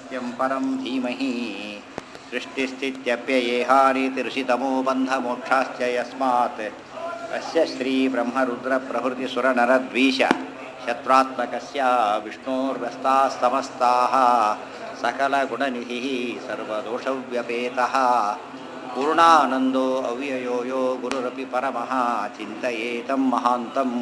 सत्यं परं धीमहि सृष्टिस्थित्यप्ययेहानीतिऋषितमो बन्धमोक्षाश्च यस्मात् अस्य श्रीब्रह्मरुद्रप्रभृतिसुरनरद्वीष शत्रुत्मकस्य विष्णोर्व्यस्ताः समस्ताः सकलगुणनिधिः सर्वदोषव्यपेतः पूर्णानन्दो अव्ययो यो गुरुरपि परमः ಚಿಂತಯೇತಂ ಮಹಾಂತಂ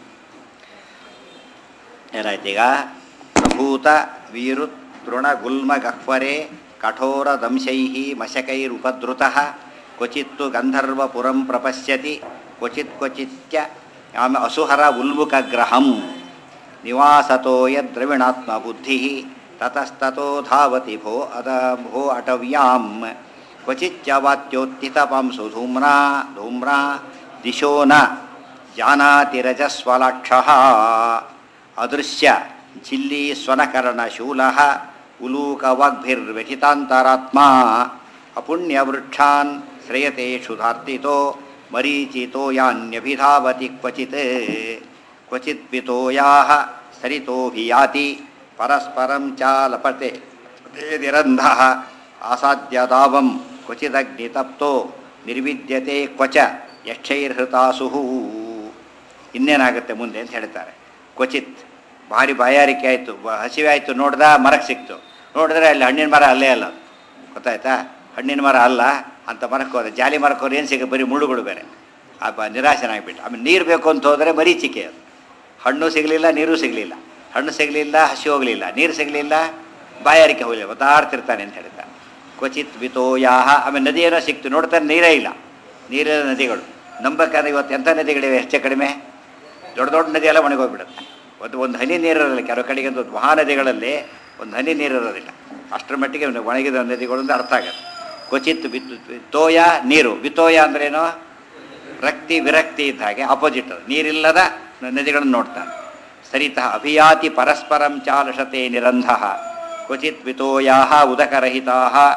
ಏನಾಯ್ತೀಗ ಪ್ರಭೂತ ವೀರು ತೃಣಗುಲ್ಮ ಗಹ್ವರೆ ಕಠೋರ ದಂಶೈ ಮಶಕೈರುಪದ್ರುತಃ ಕ್ವಚಿತ್ತು ಗಂಧರ್ವಪುರಂ ಪ್ರಪಶ್ಯತಿ ಕ್ವಚಿತ್ ಕ್ವಚಿತ್ಯ ಆಮೇಲೆ ಅಸುಹರ ಉಲ್ಮುಖಗ್ರಹಂ ನಿವಾಸತೋ ಯದ್ರವಿಣಾತ್ಮ ಬುದ್ಧಿ ತತಸ್ತತೋ ಧಾವತಿ ಭೋ ಅದ ಭೋ ಅಟವ್ಯಾಂ ಕ್ವಚಿಚ್ಚ ವಾತ್ಯೋತ್ಥಿತಪಾಂಸು ಧೂಮ್ರಾ ಧೂಮ್ರಾ ದಿಶೋ ನ ಜಾನಾತಿ ರಜಸ್ವಲಾಕ್ಷಃ ಅದೃಶ್ಯ ಜಿಲ್ಲಿ ಸ್ವನಕರ್ಣಶೂಲ ಉಲೂಕವಾಗ್ಭಿರ್ವ್ಯಥಿತಾಂತರಾತ್ಮ ಅಪುಣ್ಯವೃಕ್ಷಾನ್ ಶ್ರೇಯತೆ ಕ್ಷುಧಾರ್ತಿತೋ ಮರೀಚಿತೋ ಯಾನ್ಯಭಿಧಾವತಿ ಕ್ವಚಿತ್ ಕ್ವಚಿತ್ ಪಿತೋಯಾ ಸರಿತೋಭಿಯಾತಿ ಪರಸ್ಪರಂ ಚಾಲಪತೆ ನಿರಂಧ ಆಸಾದ್ಯದಾವಂ ಕ್ವಚಿದಗ್ನಿತಪ್ತೋ ನಿರ್ವಿದ್ಯತೆ ಕ್ವಚ ಯಕ್ಷೈರ್ಹೃತಾಸು ಇನ್ನೇನಾಗುತ್ತೆ ಮುಂದೆ ಅಂತ ಹೇಳ್ತಾರೆ ಕ್ವಚಿತ್ ಭಾರಿ ಬಾಯಾರಿಕೆ ಆಯಿತು ಹಸಿವೆ ಆಯಿತು ನೋಡ್ದ ಮರಕ್ಕೆ ಸಿಕ್ತು ನೋಡಿದ್ರೆ ಅಲ್ಲಿ ಹಣ್ಣಿನ ಮರ ಅಲ್ಲೇ ಅಲ್ಲ ಅದು. ಗೊತ್ತಾಯ್ತಾ ಹಣ್ಣಿನ ಮರ ಅಲ್ಲ ಅಂತ ಮರಕ್ಕೆ ಹೋದ್ರೆ ಜಾಲಿ ಮರಕ್ಕೆ ಹೋದ್ರೆ ಏನು ಸಿಗ ಬರೀ ಮುಳ್ಳುಗಳು ಬೇರೆ ಆ ಬ ನಿರಾಶನಾಗ್ಬಿಟ್ಟು ಆಮೇಲೆ ನೀರು ಬೇಕು ಅಂತ ಹೋದರೆ ಮರೀಚಿಕೆ ಅದು ಹಣ್ಣು ಸಿಗಲಿಲ್ಲ ನೀರು ಸಿಗಲಿಲ್ಲ ಹಣ್ಣು ಸಿಗಲಿಲ್ಲ ಹಸಿ ಹೋಗಲಿಲ್ಲ ನೀರು ಸಿಗಲಿಲ್ಲ ಬಾಯಾರಿಕೆ ಹೋಗಲಿಲ್ಲ ಒತ್ತಾಡ್ತಿರ್ತಾನೆ ಅಂತ ಹೇಳ್ತಾನೆ ಕ್ವಚಿತ್ ವಿತೋಯಾಹ ಆಮೇಲೆ ನದಿ ಏನೋ ಸಿಕ್ತು ನೋಡ್ತಾನೆ ನೀರೇ ಇಲ್ಲ ನೀರಿನ ನದಿಗಳು ನಂಬಬೇಕಾದ್ರೆ ಇವತ್ತು ಎಂಥ ನದಿಗಳಿವೆ ಹೆಚ್ಚು ಕಡಿಮೆ ದೊಡ್ಡ ದೊಡ್ಡ ನದಿ ಎಲ್ಲ ಒಣಗೋಗ್ಬಿಡುತ್ತೆ ಒಂದು ಒಂದು ಹನಿ ನೀರಿರೋದಿಲ್ಲ ಕೆಲವು ಕಡೆಗೆ ಒಂದು ಮಹಾನದಿಗಳಲ್ಲಿ ಒಂದು ಹನಿ ನೀರಿರೋದಿಲ್ಲ ಅಷ್ಟರ ಮಟ್ಟಿಗೆ ಒಂದು ಒಣಗಿದ ನದಿಗಳು ಅಂತ ಅರ್ಥ ಆಗುತ್ತೆ ಕ್ವಚಿತ್ ವಿತ್ ವಿತೋಯ ನೀರು ವಿತೋಯ ಅಂದ್ರೇನು ರಕ್ತಿ ವಿರಕ್ತಿ ಇದ್ದ ಹಾಗೆ ಅಪೋಸಿಟ್ ಅದು ನೀರಿಲ್ಲದ ನದಿಗಳನ್ನು ನೋಡ್ತಾನೆ ಸರಿತಃ ಅಭಿಯಾತಿ ಪರಸ್ಪರಂ ಚಾಲಷತೆ ನಿರಂಧ ಕ್ವಚಿತ್ ವಿತೋಯಾ ಉದಕರಹಿತಾ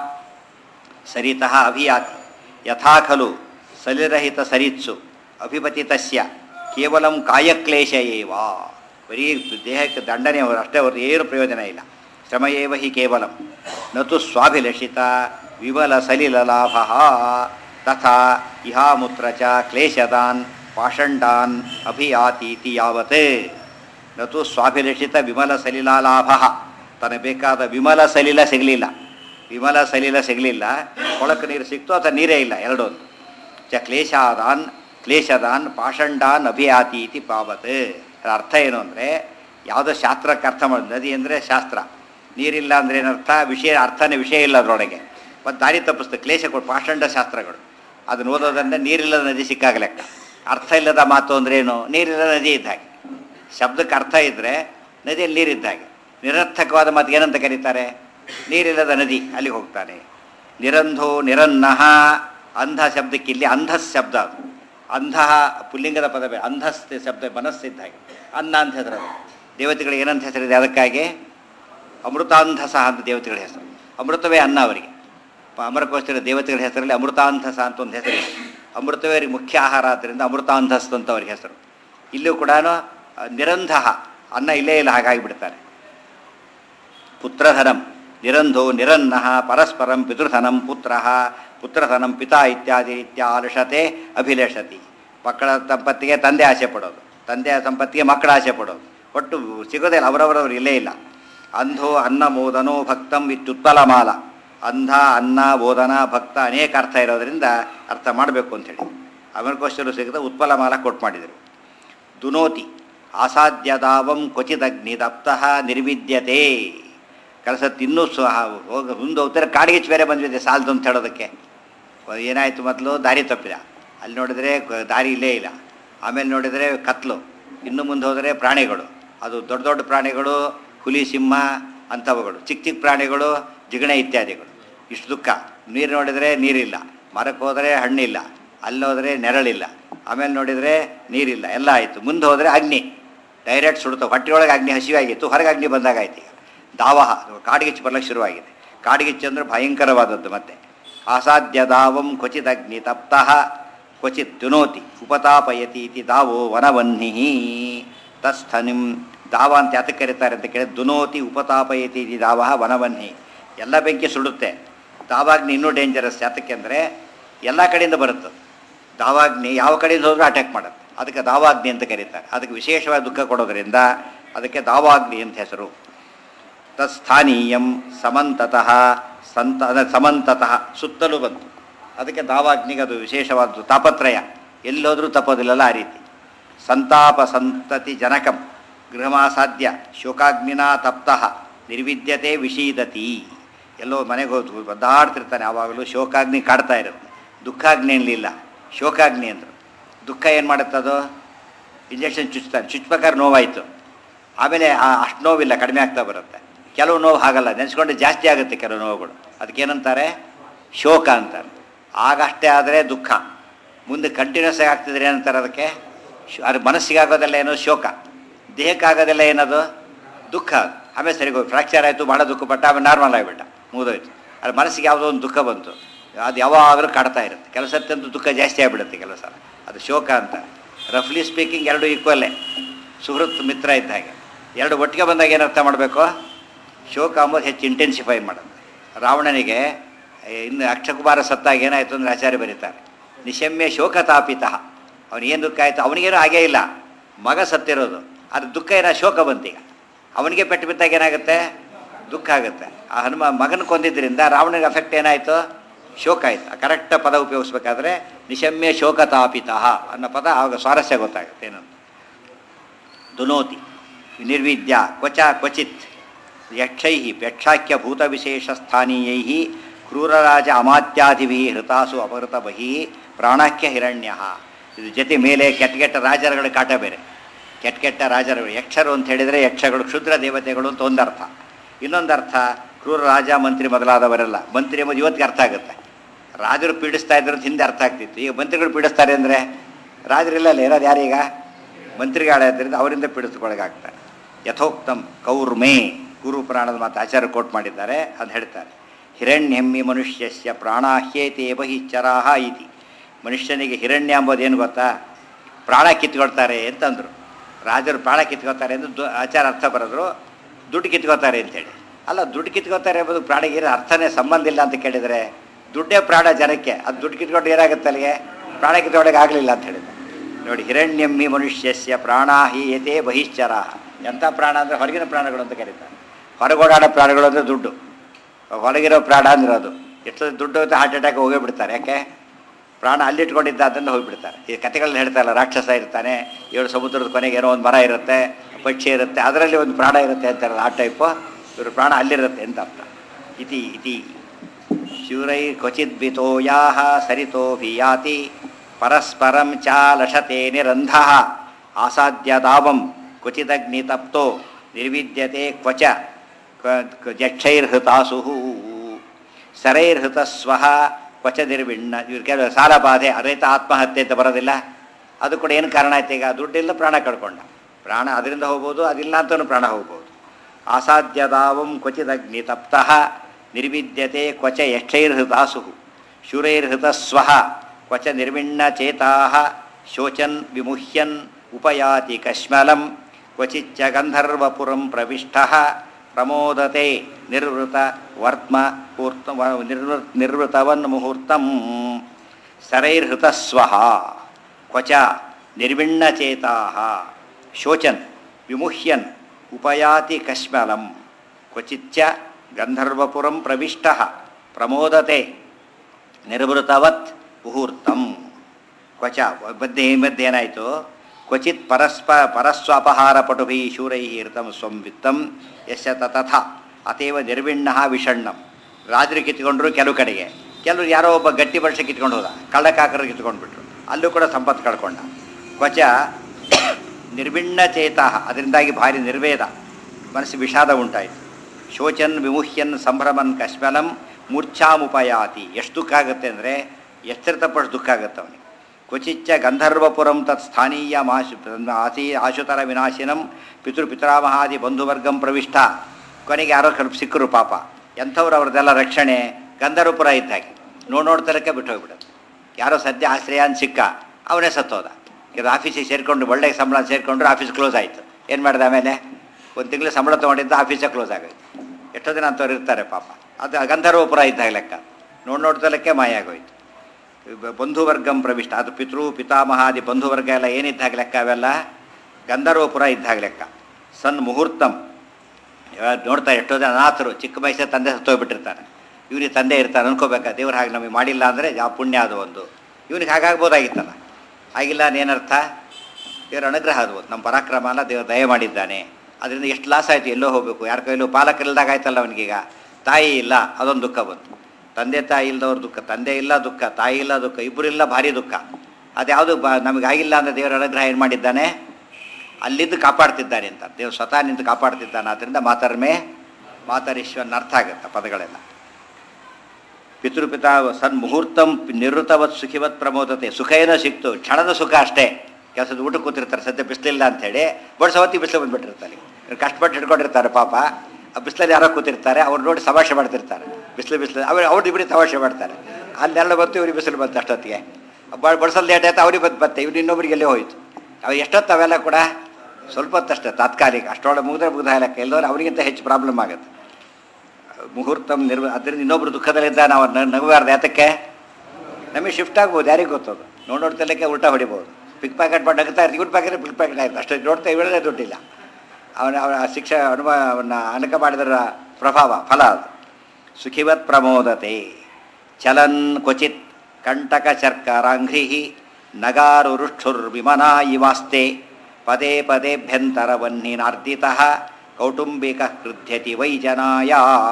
ಸರಿತಃ ಅಭಿಯಾತಿ ಯಥಾ ಖಲು ಸಲಿರಹಿತ ಸರಿತ್ಸು ಅಭಿಪತಿತಸ್ಯ ಕೇವಲಂ ಕಾಯಕ್ಲೇಶ ಏವ ಬರೀ ದೇಹಕ್ಕೆ ದಂಡನೆ ಅವರು ಅಷ್ಟೇ ಅವ್ರದ್ದು ಏನು ಪ್ರಯೋಜನ ಇಲ್ಲ ಶ್ರಮ ಏವ ಹಿ ಕೇವಲಂ ನತು ಸ್ವಾಭಿಲಷಿತ ವಿಮಲ ಸಲಿಲ ಲಾಭ ತಥಾ ಇಹಾಮೂತ್ರ ಚ ಕ್ಲೇಶದಾನ್ ಪಾಷಂಡಾನ್ ಅಭಿಯಾತೀತಿ ಯಾವತ್ ನತು ಸ್ವಾಭಿಲಷಿತ ವಿಮಲ ಸಲಿಲಾಲಾಭ ತನಗೆ ಬೇಕಾದ ವಿಮಲ ಸಲಿಲ ಸಿಗಲಿಲ್ಲ ವಿಮಲ ಸಲಿಲ ಸಿಗಲಿಲ್ಲ ಕೊಳಕು ನೀರು ಸಿಕ್ತು ಅಥವಾ ನೀರೇ ಇಲ್ಲ ಎರಡೊಂದು ಚ ಕ್ಲೇಶಾದಾನ್ ಕ್ಲೇಶದಾನ್ ಪಾಷಂಡಾನ್ ಅಭಿಯಾತಿ ಇತಿ ಪಾವತ್ ಅದರ ಅರ್ಥ ಏನು ಅಂದರೆ ಯಾವುದೋ ಶಾಸ್ತ್ರಕ್ಕೆ ಅರ್ಥ ಮಾಡಿ ನದಿ ಅಂದರೆ ಶಾಸ್ತ್ರ ನೀರಿಲ್ಲ ಅಂದರೆ ಏನರ್ಥ ವಿಷಯ ಅರ್ಥನೇ ವಿಷಯ ಇಲ್ಲ ಅದರೊಳಗೆ ಮತ್ತು ದಾರಿ ತಪ್ಪಿಸ್ತದೆ ಕ್ಲೇಶ ಕೊಡು ಪಾಷಂಡ ಶಾಸ್ತ್ರಗಳು ಅದನ್ನು ಓದೋದಂದ್ರೆ ನೀರಿಲ್ಲದ ನದಿ ಸಿಕ್ಕಾಗ ಲೆಕ್ಕ ಅರ್ಥ ಇಲ್ಲದ ಮಾತು ಅಂದ್ರೆ ಏನು ನೀರಿಲ್ಲದ ನದಿ ಇದ್ದ ಹಾಗೆ ಶಬ್ದಕ್ಕೆ ಅರ್ಥ ಇದ್ದರೆ ನದಿಯಲ್ಲಿ ನೀರಿದ್ದ ಹಾಗೆ ನಿರರ್ಥಕವಾದ ಮಾತು ಏನಂತ ಕರೀತಾರೆ ನೀರಿಲ್ಲದ ನದಿ ಅಲ್ಲಿಗೆ ಹೋಗ್ತಾನೆ ನಿರಂಧೋ ನಿರನ್ನಹ ಅಂಧ ಶಬ್ದಕ್ಕೆ ಇಲ್ಲಿ ಅಂಧಸ್ ಶಬ್ದ ಅದು ಅಂಧ ಪುಲ್ಲಿಂಗದ ಪದ ಬೇರೆ ಅಂಧಸ್ ಶಬ್ದ ಮನಸ್ಸಿದ್ದ ಹಾಗೆ ಅನ್ನ ಅಂತ ಹೆಸರು ಅದು ದೇವತೆಗಳಿಗೆ ಏನಂತ ಹೆಸರಿದೆ ಅದಕ್ಕಾಗಿ ಅಮೃತಾಂಧಸ ಅಂತ ದೇವತೆಗಳ ಹೆಸರು ಅಮೃತವೇ ಅನ್ನ ಅವರಿಗೆ ಪ- ಅಮರಕೋಸ್ತರ ದೇವತೆಗಳ ಹೆಸರಲ್ಲಿ ಅಮೃತಾಂಧಸ ಅಂತ ಒಂದು ಹೆಸರಿದೆ ಅಮೃತವೇ ಅವರಿಗೆ ಮುಖ್ಯ ಆಹಾರ ಆದ್ದರಿಂದ ಅಮೃತಾಂಧಸ್ ಅಂತ ಅವ್ರಿಗೆ ಹೆಸರು ಇಲ್ಲೂ ಕೂಡ ನಿರಂಧ ಅನ್ನ ಇಲ್ಲೇ ಇಲ್ಲ ಹಾಗಾಗಿಬಿಡ್ತಾರೆ ಪುತ್ರಧನಂ ನಿರಂಧೋ ನಿರನ್ನಃ ಪರಸ್ಪರಂ ಪಿತೃಧನಂ ಪುತ್ರ ಪುತ್ರಧನಂ ಪಿತಾ ಇತ್ಯಾದಿ ರೀತ್ಯ ಆಲಷತೆ ಅಭಿಲೇಷತಿ ಮಕ್ಕಳ ಸಂಪತ್ತಿಗೆ ತಂದೆ ಆಸೆ ಪಡೋದು ತಂದೆಯ ಸಂಪತ್ತಿಗೆ ಮಕ್ಕಳ ಆಸೆ ಪಡೋದು ಒಟ್ಟು ಸಿಗೋದೇ ಇಲ್ಲ ಅವರವರವರು ಇಲ್ಲೇ ಇಲ್ಲ ಅಂಧೋ ಅನ್ನ ಮೋದನೋ ಭಕ್ತಂ ಇತ್ಯುತ್ಪಲ ಮಾಲ ಅಂಧ ಅನ್ನ ಬೋಧನ ಭಕ್ತ ಅನೇಕ ಅರ್ಥ ಇರೋದರಿಂದ ಅರ್ಥ ಮಾಡಬೇಕು ಅಂಥೇಳಿ ಅಮರಕೋಶರು ಸಿಗದ ಉತ್ಪಲ ಮಾಲ ಕೊಟ್ಟು ಮಾಡಿದರು ದುನೋತಿ ಅಸಾಧ್ಯದಾವಂ ಕ್ವಚಿದಗ್ನಿದಪ್ತಃ ನಿರ್ವಿದ್ಯತೆ ಕೆಲಸ ತಿನ್ನೂ ಸಹ ಹೋಗ ಮುಂದೆ ಹೋಗ್ತಾರೆ ಕಾಡಿಗೆ ಬೇರೆ ಬಂದಿದೆ ಸಾಲದು ಅಂತ ಹೇಳೋದಕ್ಕೆ ಏನಾಯಿತು ಮೊದಲು ದಾರಿ ತಪ್ಪಿದ ಅಲ್ಲಿ ನೋಡಿದರೆ ಗ- ದಾರಿ ಇಲ್ಲೇ ಇಲ್ಲ ಆಮೇಲೆ ನೋಡಿದರೆ ಕತ್ಲು ಇನ್ನು ಮುಂದೆ ಹೋದರೆ ಪ್ರಾಣಿಗಳು ಅದು ದೊಡ್ಡ ದೊಡ್ಡ ಪ್ರಾಣಿಗಳು ಹುಲಿ ಸಿಂಹ ಅಂಥವುಗಳು ಚಿಕ್ಕ ಚಿಕ್ಕ ಪ್ರಾಣಿಗಳು ಜಿಗಣೆ ಇತ್ಯಾದಿಗಳು ಇಷ್ಟು ದುಃಖ ನೀರು ನೋಡಿದರೆ ನೀರಿಲ್ಲ ಮರಕ್ಕೆ ಹೋದರೆ ಹಣ್ಣಿಲ್ಲ ಅಲ್ಲಿ ಹೋದರೆ ನೆರಳಿಲ್ಲ ಆಮೇಲೆ ನೋಡಿದರೆ ನೀರಿಲ್ಲ ಎಲ್ಲ ಆಯಿತು ಮುಂದೆ ಹೋದರೆ ಅಗ್ನಿ ಡೈರೆಕ್ಟ್ ಸುಡ್ತಾವೆ ಹೊಟ್ಟೆಯೊಳಗೆ ಅಗ್ನಿ ಹಸಿವಾಗಿತ್ತು ಹೊರಗೆ ಅಗ್ನಿ ಬಂದಾಗಾಯ್ತು ಈಗ ದಾವಹ ಕಾಡಿಗಿಚ್ಚು ಬರ್ಲಿಕ್ಕೆ ಶುರುವಾಗಿದೆ ಕಾಡಿಗಿಚ್ಚು ಅಂದರೆ ಭಯಂಕರವಾದದ್ದು ಮತ್ತೆ ಅಸಾಧ್ಯ ದಾವಂ ಕ್ವಚಿದಗ್ನಿ ತಪ್ತಃ ಕ್ವಚಿತ್ ದುನೋತಿ ಉಪತಾಪಯತಿ ಇತಿ ದಾವೋ ವನವನ್ಹಿ ತಸ್ಥನಿಂ ದಾವ ಅಂತ ಯಾತಕ್ಕೆ ಕರೀತಾರೆ ಅಂತ ಕೇಳಿದ್ರೆ ದುನೋತಿ ಉಪತಾಪಯತಿ ಇತಿ ದಾವ ವನವನ್ಹಿ ಎಲ್ಲ ಬೆಂಕಿ ಸುಡುತ್ತೆ ದಾವಾಗ್ನಿ ಇನ್ನೂ ಡೇಂಜರಸ್ ಯಾತಕ್ಕೆ ಅಂದರೆ ಎಲ್ಲ ಕಡೆಯಿಂದ ಬರುತ್ತೆ ದಾವಾಗ್ನಿ ಯಾವ ಕಡೆಯಿಂದ ಹೋದ್ರೂ ಅಟ್ಯಾಕ್ ಮಾಡುತ್ತೆ ಅದಕ್ಕೆ ದಾವಾಗ್ನಿ ಅಂತ ಕರೀತಾರೆ ಅದಕ್ಕೆ ವಿಶೇಷವಾದ ದುಃಖ ಕೊಡೋದ್ರಿಂದ ಅದಕ್ಕೆ ದಾವಾಗ್ನಿ ಅಂತ ಹೆಸರು ತತ್ಸ್ಥಾನೀಯಂ ಸಮಂತತಃ ಸಂತ ಅದ ಸಮಂತತಃ ಸುತ್ತಲೂ ಬಂತು ಅದಕ್ಕೆ ದಾವಾಗ್ನಿಗೆ ಅದು ವಿಶೇಷವಾದ್ದು ತಾಪತ್ರಯ ಎಲ್ಲಿ ಹೋದರೂ ತಪ್ಪೋದಿಲ್ಲಲ್ಲ ಆ ರೀತಿ ಸಂತಾಪ ಸಂತತಿ ಜನಕಂ ಗೃಹಮಾಸಾಧ್ಯ ಶೋಕಾಗ್ನಿನಾ ತಪ್ತಃ ನಿರ್ವಿದ್ಯತೆ ವಿಷೀದತಿ ಎಲ್ಲೋ ಮನೆಗೆ ಹೋದ್ರು ಒದ್ದಾಡ್ತಿರ್ತಾನೆ ಆವಾಗಲೂ ಶೋಕಾಗ್ನಿ ಕಾಡ್ತಾ ಇರುತ್ತೆ ದುಃಖಾಗ್ನಿ ಅನ್ನಲಿಲ್ಲ ಶೋಕಾಗ್ನಿ ಅಂದರು ದುಃಖ ಏನು ಮಾಡುತ್ತದು ಇಂಜೆಕ್ಷನ್ ಚುಚ್ತಾನೆ ಚುಚ್ಬೇಕಾದ್ರೆ ನೋವಾಯಿತು ಆಮೇಲೆ ಆ- ಅಷ್ಟು ನೋವಿಲ್ಲ ಕಡಿಮೆ ಆಗ್ತಾ ಬರುತ್ತೆ ಕೆಲವು ನೋವು ಹಾಗಲ್ಲ ನೆನೆಸ್ಕೊಂಡು ಜಾಸ್ತಿ ಆಗುತ್ತೆ ಕೆಲವು ನೋವುಗಳು ಅದಕ್ಕೇನಂತಾರೆ ಶೋಕ ಅಂತಾರೆ ಆಗ ಅಷ್ಟೇ ಆದರೆ ದುಃಖ ಮುಂದೆ ಕಂಟಿನ್ಯೂಸ್ ಆಗಿ ಆಗ್ತಿದ್ರೆ ಏನಂತಾರೆ ಅದಕ್ಕೆ ಶ್- ಅದು ಮನಸ್ಸಿಗೆ ಆಗೋದೆಲ್ಲ ಏನೋ ಶೋಕ ದೇಹಕ್ಕಾಗೋದೆಲ್ಲ ಏನದು ದುಃಖ ಅದು. ಆಮೇಲೆ ಸರಿ ಫ್ರ್ಯಾಕ್ಚರ್ ಆಯಿತು ಭಾಳ ದುಃಖ ಪಟ್ಟ ಆಮೇಲೆ ನಾರ್ಮಲ್ ಆಗಿಬಿಟ್ಟ ಮುಗಿದೋಯ್ತು ಅದು ಮನಸ್ಸಿಗೆ ಯಾವುದೋ ಒಂದು ದುಃಖ ಬಂತು ಅದು ಯಾವಾಗಲೂ ಕಾಡ್ತಾ ಇರುತ್ತೆ ಕೆಲವು ಸತ್ತಂತೂ ದುಃಖ ಜಾಸ್ತಿ ಆಗಿಬಿಡುತ್ತೆ ಕೆಲವು ಸಲ ಅದು ಶೋಕ ಅಂತ ರಫ್ಲಿ ಸ್ಪೀಕಿಂಗ್ ಎರಡು ಈಕ್ವಲ್ಲೇ ಸುಹೃತ್ ಮಿತ್ರ ಇದ್ದ ಹಾಗೆ ಎರಡು ಒಟ್ಟಿಗೆ ಬಂದಾಗ ಏನು ಅರ್ಥ ಮಾಡಬೇಕು ಶೋಕ ಅಂಬೋದು ಹೆಚ್ಚು ಇಂಟೆನ್ಸಿಫೈ ಮಾಡುತ್ತೆ ರಾವಣನಿಗೆ ಏ, ಇನ್ನು ಅಕ್ಷಕುಮಾರ ಸತ್ತಾಗ ಏನಾಯಿತು ಅಂದರೆ ಆಚಾರ್ಯ ಬರೀತಾರೆ ನಿಶಮ್ಯ ಶೋಕ ತಾಪಿತ ಅವನಿಗೇನು ದುಃಖ ಆಯಿತು ಅವನಿಗೇನು ಹಾಗೇ ಇಲ್ಲ ಮಗ ಸತ್ತಿರೋದು ಅದು ದುಃಖ ಏನೋ ಶೋಕ ಬಂತೀಗ ಅವನಿಗೆ ಪೆಟ್ಟು ಬಿದ್ದಾಗ ಏನಾಗುತ್ತೆ ದುಃಖ ಆಗುತ್ತೆ ಆ ಹನುಮ ಮಗನ ಕೊಂದಿದ್ದರಿಂದ ರಾವಣನಿಗೆ ಅಫೆಕ್ಟ್ ಏನಾಯಿತು ಶೋಕ ಆಯಿತು ಆ ಕರೆಕ್ಟ್ ಪದ ಉಪಯೋಗಿಸ್ಬೇಕಾದ್ರೆ ನಿಶಮ್ಯ ಶೋಕ ತಾಪಿತ ಅನ್ನೋ ಪದ ಆವಾಗ ಸ್ವಾರಸ್ಯ ಗೊತ್ತಾಗುತ್ತೆ ಏನಂತ ದುನೋತಿ ನಿರ್ವಿದ್ಯ ಕ್ವಚ ಕ್ವಚಿತ್ ಯಕ್ಷೈ ಪ್ಯಕ್ಷಾಖ್ಯ ಭೂತವಿಶೇಷ ಸ್ಥಾನೀಯೈ ಕ್ರೂರರಾಜ ಅಮಾತ್ಯಾದಿಭಿ ಹೃತಾಸು ಅಪಹೃತ ಬಹಿ ಪ್ರಾಣಾಖ್ಯ ಹಿರಣ್ಯ ಇದು ಜೊತೆ ಮೇಲೆ ಕೆಟ್ಟ ಕೆಟ್ಟ ರಾಜರುಗಳ ಕಾಟ ಬೇರೆ ಕೆಟ್ಟ ಕೆಟ್ಟ ರಾಜರುಗಳು ಯಕ್ಷರು ಅಂತ ಹೇಳಿದರೆ ಯಕ್ಷಗಳು ಕ್ಷುದ್ರ ದೇವತೆಗಳು ಅಂತ ಒಂದರ್ಥ ಇನ್ನೊಂದರ್ಥ ಕ್ರೂರ ರಾಜ ಮಂತ್ರಿ ಮೊದಲಾದವರೆಲ್ಲ ಮಂತ್ರಿ ಎಂಬುದು ಇವತ್ತಿಗೆ ಅರ್ಥ ಆಗುತ್ತೆ ರಾಜರು ಪೀಡಿಸ್ತಾ ಇದ್ರು ಅಂತ ಹಿಂದೆ ಅರ್ಥ ಆಗ್ತಿತ್ತು ಈಗ ಮಂತ್ರಿಗಳು ಪೀಡಿಸ್ತಾರೆ ಅಂದರೆ ರಾಜರಿಲ್ಲ ಇರೋದು ಯಾರೀಗ ಮಂತ್ರಿಗಳಾದ್ದರಿಂದ ಅವರಿಂದ ಪೀಡಿಸ್ಕೊಳಗಾಗ್ತಾರೆ ಯಥೋಕ್ತಂ ಕೌರ್ಮೇ ಗುರು ಪುರಾಣದ ಮಾತು ಆಚಾರ್ಯ ಕೋಟ್ ಮಾಡಿದ್ದಾರೆ ಅದು ಹೇಳ್ತಾರೆ ಹಿರಣ್ಯಮ್ಮಿ ಮನುಷ್ಯಸ್ಯ ಪ್ರಾಣಾಹ್ಯೇತೆ ಬಹಿಶ್ಚರಾಹ ಇತಿ ಮನುಷ್ಯನಿಗೆ ಹಿರಣ್ಯ ಎಂಬುದೇನು ಗೊತ್ತಾ ಪ್ರಾಣ ಕಿತ್ಕೊಳ್ತಾರೆ ಅಂತಂದರು ರಾಜರು ಪ್ರಾಣ ಕಿತ್ಕೊಳ್ತಾರೆ ಎಂದು ದು ಆಚಾರ ಅರ್ಥ ಬರೆದ್ರು ದುಡ್ಡು ಕಿತ್ಕೋತಾರೆ ಅಂತೇಳಿ ಅಲ್ಲ ದುಡ್ಡು ಕಿತ್ಕೋತಾರೆ ಎಂಬುದು ಪ್ರಾಣಿಗೆ ಏನು ಅರ್ಥನೇ ಸಂಬಂಧ ಇಲ್ಲ ಅಂತ ಕೇಳಿದರೆ ದುಡ್ಡೇ ಪ್ರಾಣ ಜನಕ್ಕೆ ಅದು ದುಡ್ಡು ಕಿತ್ಕೊಂಡು ಏನಾಗುತ್ತೆ ಅಲ್ಲಿಗೆ ಪ್ರಾಣ ಕಿತ್ಕೊಳ್ಳೋಕೆ ಆಗಲಿಲ್ಲ ಅಂತ ಹೇಳಿದ ನೋಡಿ ಹಿರಣ್ಯಮ್ಮಿ ಮನುಷ್ಯಸ್ಯ ಪ್ರಾಣಾಹಿ ಯತೆ ಬಹಿಶ್ಚರ ಎಂಥ ಪ್ರಾಣ ಅಂದರೆ ಹೊರಗಿನ ಪ್ರಾಣಗಳು ಅಂತ ಕರೀತಾರೆ ಹೊರಗೋಡಾಡೋ ಪ್ರಾಣಿಗಳು ಅಂದರೆ ದುಡ್ಡು ಹೊರಗಿರೋ ಪ್ರಾಣ ಅಂದ್ರೆ ಅದು ಎಷ್ಟು ದುಡ್ಡು ಹೋಗುತ್ತೆ ಹಾರ್ಟ್ ಅಟ್ಯಾಕ್ ಹೋಗೇ ಬಿಡ್ತಾರೆ ಯಾಕೆ ಪ್ರಾಣ ಅಲ್ಲಿಟ್ಕೊಂಡಿದ್ದ ಅದನ್ನು ಹೋಗಿಬಿಡ್ತಾರೆ ಈ ಕಥೆಗಳನ್ನ ಹೇಳ್ತಾರಲ್ಲ ರಾಕ್ಷಸ ಇರ್ತಾನೆ ಏಳು ಸಮುದ್ರದ ಕೊನೆಗೆ ಏನೋ ಒಂದು ಮರ ಇರುತ್ತೆ ಪಕ್ಷಿ ಇರುತ್ತೆ ಅದರಲ್ಲಿ ಒಂದು ಪ್ರಾಣ ಇರುತ್ತೆ ಅಂತಾರಲ್ಲ ಆ ಟೈಪು ಇವ್ರ ಪ್ರಾಣ ಅಲ್ಲಿರುತ್ತೆ ಅಂತ ಅರ್ಥ ಇತಿ ಇತಿ ಶೂರೈ ಕ್ವಚಿತ್ ಬಿತೋ ಸರಿತೋ ಯಾತಿ ಪರಸ್ಪರಂ ಚಾಲಷತೆ ನಿರಂಧ ಆಸಾದ್ಯ ದಾವಂ ಕ್ವಚಿದಗ್ನಿತಪ್ತೋ ನಿರ್ವಿದ್ಯತೆ ಕ್ವಚ ಜಕ್ಷೈರ್ಹೃತಾಸು ಸರೈರ್ಹೃತ ಸ್ವಹ ಕ್ವಚ ನಿರ್ವಿಣ್ಣ ಇವ್ರ ಕೆಲವು ಸಾಲ ಬಾಧೆ ರೈತ ಆತ್ಮಹತ್ಯೆ ಅಂತ ಬರೋದಿಲ್ಲ ಅದು ಕೂಡ ಏನು ಕಾರಣ ಆಯ್ತು ಈಗ ದುಡ್ಡಿಲ್ಲ ಪ್ರಾಣ ಕಳ್ಕೊಂಡ ಪ್ರಾಣ ಅದರಿಂದ ಹೋಗ್ಬೋದು ಅದಿಲ್ಲ ಅಂತಲೂ ಪ್ರಾಣ ಹೋಗ್ಬೋದು ಆಸಾಧ್ಯದಾವಂ ಕ್ವಚಿದಗ್ನಿ ತಪ್ತಃ ನಿರ್ವಿದ್ಯತೆ ಕ್ವಚ ಯಕ್ಷೈರ್ಹೃತಾಸು ಶೂರೈರ್ಹೃತ ಸ್ವಹ ಕ್ವಚ ನಿರ್ವಿಣ್ಣ ಚೇತಾ ಶೋಚನ್ ವಿಮುಹ್ಯನ್ ಉಪಯಾತಿ ಕಶ್ಮಲಂ ಕ್ವಚಿಚ್ಚ ಗಂಧರ್ವಪುರಂ ಪ್ರವಿಷ್ಟ ಪ್ರಮೋದತೆ ನಿರ್ವೃತ ವರ್ತ್ಮ ಪೂರ್ತ ನಿರ್ವೃ ನಿರ್ವೃತವನ್ ಮುಹೂರ್ತಂ ಸರೈರ್ಹೃತ ಸ್ವಹ ಕ್ವಚ ನಿರ್ವಿಣ್ಣಚೇತಾ ಶೋಚನ್ ವಿಮುಹ್ಯನ್ ಉಪಯಾತಿ ಕಶ್ಮಲಂ ಕ್ವಚಿಚ್ಚ ಗಂಧರ್ವಪುರಂ ಪ್ರವಿಷ್ಟ ಪ್ರಮೋದತೆ ನಿರ್ವೃತವತ್ ಮುಹೂರ್ತಂ ಕ್ವಚ ಮಧ್ಯೆ ಈ ಮಧ್ಯೆ ಏನಾಯಿತು ಕ್ವಚಿತ್ ಪರಸ್ಪ ಪರಸ್ವಪಹಾರ ಪಟುಭಿ ಶೂರೈ ಹೃತಂ ಸ್ವಂ ವಿತ್ತಂ ಯಶ ತಥಾ ಅತೇವ ನಿರ್ವಿಣ್ಣ ವಿಷಣ್ಣಂ ರಾಜರು ಕಿತ್ಕೊಂಡ್ರು ಕೆಲವು ಕಡೆಗೆ ಕೆಲವರು ಯಾರೋ ಒಬ್ಬ ಗಟ್ಟಿ ವರ್ಷ ಕಿತ್ಕೊಂಡು ಹೋದ ಕಳ್ಳಕಾಕರು ಕಿತ್ಕೊಂಡ್ಬಿಟ್ರು ಅಲ್ಲೂ ಕೂಡ ಸಂಪತ್ತು ಕಳ್ಕೊಂಡ ಕ್ವಚ ನಿರ್ವಿಣ್ಣ ಚೇತ ಅದರಿಂದಾಗಿ ಭಾರಿ ನಿರ್ವೇದ ಮನಸ್ಸು ವಿಷಾದ ಉಂಟಾಯಿತು ಶೋಚನ್ ವಿಮುಹ್ಯನ್ ಸಂಭ್ರಮನ್ ಕಶ್ಮಲಂ ಮೂರ್ಛಾಮುಪಯಾತಿ ಎಷ್ಟು ದುಃಖ ಆಗುತ್ತೆ ಅಂದರೆ ಎಷ್ಟರ ತಪ್ಪಷ್ಟು ದುಃಖ ಆಗುತ್ತೆ ಅವನಿಗೆ ಕ್ವಚಿಚ್ಚ ಗಂಧರ್ವಪುರಂ ತತ್ ಸ್ಥಾನೀಯ ಮಾಶು ಆಸಿ ಆಶುತರ ವಿನಾಶಿನಂ ಪಿತೃ ಪಿತರಾಮಹಾದಿ ಬಂಧುವರ್ಗಂ ಪ್ರವಿಷ್ಟ ಕೊನೆಗೆ ಯಾರೋ ಕಲ್ಪ ಸಿಕ್ಕರು ಪಾಪ ಎಂಥವ್ರು ಅವ್ರದ್ದೆಲ್ಲ ರಕ್ಷಣೆ ಗಂಧರ್ವಪುರ ಇದ್ದಾಗೆ ನೋಡ್ ನೋಡ್ತಲಕ್ಕೆ ಬಿಟ್ಟು ಹೋಗ್ಬಿಡೋದು ಯಾರೋ ಸದ್ಯ ಆಶ್ರಯ ಅಂತ ಸಿಕ್ಕ ಅವನೇ ಸತ್ತೋದ ಇದು ಆಫೀಸಿಗೆ ಸೇರಿಕೊಂಡು ಒಳ್ಳೆ ಸಂಬಳ ಸೇರಿಕೊಂಡ್ರು ಆಫೀಸ್ ಕ್ಲೋಸ್ ಆಯಿತು ಏನು ಮಾಡಿದೆ ಆಮೇಲೆ ಒಂದು ತಿಂಗಳು ಸಂಬಳ ತೊಗೊಂಡಿದ್ದ ಆಫೀಸೇ ಕ್ಲೋಸ್ ಆಗೋಯ್ತು ಎಷ್ಟೋ ದಿನ ಅಂಥವ್ರು ಇರ್ತಾರೆ ಪಾಪ ಅದು ಗಂಧರ್ವಪುರ ಇದ್ದಾಗ ಲೆಕ್ಕ ನೋಡಿ ನೋಡ್ದಲಕ್ಕೆ ಮಾಯ ಆಗೋಯ್ತು ಬ- ಬಂಧುವರ್ಗಂ ಪ್ರವಿಷ್ಟ ಅದು ಪಿತೃ ಪಿತಾಮಹಾದಿ ಬಂಧುವರ್ಗ ಎಲ್ಲ ಏನಿದ್ದಾಗ ಲೆಕ್ಕ ಅವೆಲ್ಲ ಗಂಧರ್ವಪುರ ಇದ್ದಾಗ ಲೆಕ್ಕ ಸನ್ ಮುಹೂರ್ತಂ ಇವಾಗ ನೋಡ್ತಾ ಎಷ್ಟೋ ಜನ ಅನಾಥರು ಚಿಕ್ಕ ವಯಸ್ಸೇ ತಂದೆ ಸತ್ತೋಗ್ಬಿಟ್ಟಿರ್ತಾನೆ ಇವನಿಗೆ ತಂದೆ ಇರ್ತಾನೆ ಅನ್ಕೋಬೇಕಾ ದೇವ್ರು ಹಾಗೆ ನಮಗೆ ಮಾಡಿಲ್ಲ ಅಂದರೆ ಯಾವ ಪುಣ್ಯ ಅದು ಒಂದು ಇವನಿಗೆ ಹಾಗಾಗ್ಬೋದಾಗಿತ್ತಲ್ಲ ಆಗಿಲ್ಲ ಏನರ್ಥ ದೇವರ ಅನುಗ್ರಹ ಅದು ನಮ್ಮ ಪರಾಕ್ರಮ ಅಲ್ಲ ದೇವರು ದಯ ಮಾಡಿದ್ದಾನೆ ಅದರಿಂದ ಎಷ್ಟು ಲಾಸ್ ಆಯಿತು ಎಲ್ಲೋ ಹೋಗಬೇಕು ಯಾರ ಕೈಲೂ ಪಾಲಕರಿಲ್ದಾಗ ಆಯ್ತಲ್ಲ ಅವನಿಗೀಗ ತಾಯಿ ಇಲ್ಲ ಅದೊಂದು ದುಃಖ ಬಂತು ತಂದೆ ತಾಯಿ ಇಲ್ಲದವ್ರ ದುಃಖ ತಂದೆ ಇಲ್ಲ ದುಃಖ ತಾಯಿ ಇಲ್ಲ ದುಃಖ ಇಬ್ಬರಿಲ್ಲ ಭಾರಿ ದುಃಖ ಅದ್ಯಾವುದು ಬ ನಮಗಾಗಿಲ್ಲ ಅಂದರೆ ದೇವರ ಅನುಗ್ರಹ ಏನು ಮಾಡಿದ್ದಾನೆ ಅಲ್ಲಿದ್ದು ಕಾಪಾಡ್ತಿದ್ದಾನೆ ಅಂತ ದೇವ್ರು ಸ್ವತಃ ನಿಂತು ಕಾಪಾಡ್ತಿದ್ದಾನೆ ಆದ್ದರಿಂದ ಮಾತರ್ಮೆ ಮಾತರೀಶ್ವರನ ಅರ್ಥ ಆಗುತ್ತೆ ಪದಗಳೆಲ್ಲ ಪಿತೃಪಿತಾ ಸನ್ ಮುಹೂರ್ತಂ ನಿವೃತ್ತವತ್ ಸುಖಿವತ್ ಪ್ರಮೋದತೆ ಸುಖ ಏನೋ ಸಿಕ್ತು ಕ್ಷಣದ ಸುಖ ಅಷ್ಟೇ ಕೆಲಸದ ಊಟ ಕೂತಿರ್ತಾರೆ ಸದ್ಯ ಬಿಸಿಲಿಲ್ಲ ಅಂಥೇಳಿ ಬಡ್ಸ ಹೊತ್ತಿ ಬಿಸಿಲು ಬಂದ್ಬಿಟ್ಟಿರ್ತಾರೆ ಇವ್ರು ಕಷ್ಟಪಟ್ಟು ಹಿಡ್ಕೊಂಡಿರ್ತಾರೆ ಪಾಪ ಆ ಬಿಸಿಲಲ್ಲಿ ಯಾರೋ ಕೂತಿರ್ತಾರೆ ಅವ್ರು ನೋಡಿ ತಮಾಷೆ ಮಾಡ್ತಿರ್ತಾರೆ ಬಿಸಿಲು ಬಿಸಿಲು ಅವ್ರು ಅವ್ರು ಇಬ್ಬರಿಗೆ ತಮಾಷೆ ಮಾಡ್ತಾರೆ ಅಲ್ಲೆಲ್ಲ ಬಂತು ಇವ್ರಿಗೆ ಬಿಸಿಲು ಬಂತು ಅಷ್ಟೊತ್ತಿಗೆ ಬ ಬಡ್ಸಲ್ ಲೇಟ್ ಆಯ್ತು ಅವ್ರಿಗೆ ಬಂದು ಬತ್ತೆ ಇವ್ರು ಇನ್ನೊಬ್ರಿಗೆ ಎಲ್ಲೇ ಹೋಯ್ತು ಅವು ಎಷ್ಟೊತ್ತು ಅವೆಲ್ಲ ಕೂಡ ಸ್ವಲ್ಪ ಹೊತ್ತಷ್ಟೇ ತಾತ್ಕಾಲಿಕ ಅಷ್ಟೊಳಗೆ ಮುಗಿದ್ರೆ ಮುಗ್ದ ಲೆಕ್ಕ ಎಲ್ಲೋರು ಅವರಿಗಿಂತ ಹೆಚ್ಚು ಪ್ರಾಬ್ಲಮ್ ಆಗುತ್ತೆ ಮುಹೂರ್ತಂ ನಿರ್ವ ಅದರಿಂದ ಇನ್ನೊಬ್ರು ದುಃಖದಲ್ಲಿದ್ದ ನಾವು ನ- ನಗಬಾರ್ದು ಯಾತಕ್ಕೆ ನಮಗೆ ಶಿಫ್ಟ್ ಆಗ್ಬೋದು ಯಾರಿಗೆ ಗೊತ್ತದು ನೋಡಿ ನೋಡ್ತಿಲ್ಲಕ್ಕೆ ಉಲ್ಟಾ ಹೊಡಿಬೋದು ಪಿಕ್ ಪ್ಯಾಕೆಟ್ ಮಾಡಿ ನಗ್ತಾ ಇರ್ತೀವಿ ಇವ್ರ ಪ್ಯಾಕೆಟ್ ಪಿಕ್ ಪ್ಯಾಕೆಟ್ ಆಯ್ತು ಅಷ್ಟು ನೋಡ್ತಾ ಇವಳೇ ದುಡ್ಡಿಲ್ಲ ಅವನ ಅವನ ಶಿಕ್ಷೆ ಅನುಭವ ಅವನ್ನ ಅನಕ ಮಾಡಿದರ ಪ್ರಭಾವ ಫಲ ಅದು ಸುಖಿವತ್ ಪ್ರಮೋದತೆ ಚಲನ್ ಕ್ವಚಿತ್ ಕಂಟಕ ಶರ್ಕರಾಂಘ್ರಿ ನಗಾರುರುಕ್ಷುರ್ವಿಮನಾ ಇವಾಸ್ತೆ ಪದೇ ಪದೇಭ್ಯಂತರವನ್ನಿನಾರ್ದಿತ ಕೌಟುಂಬಿಕ ಕೃಧ್ಯತಿ ವೈಜನಾಯ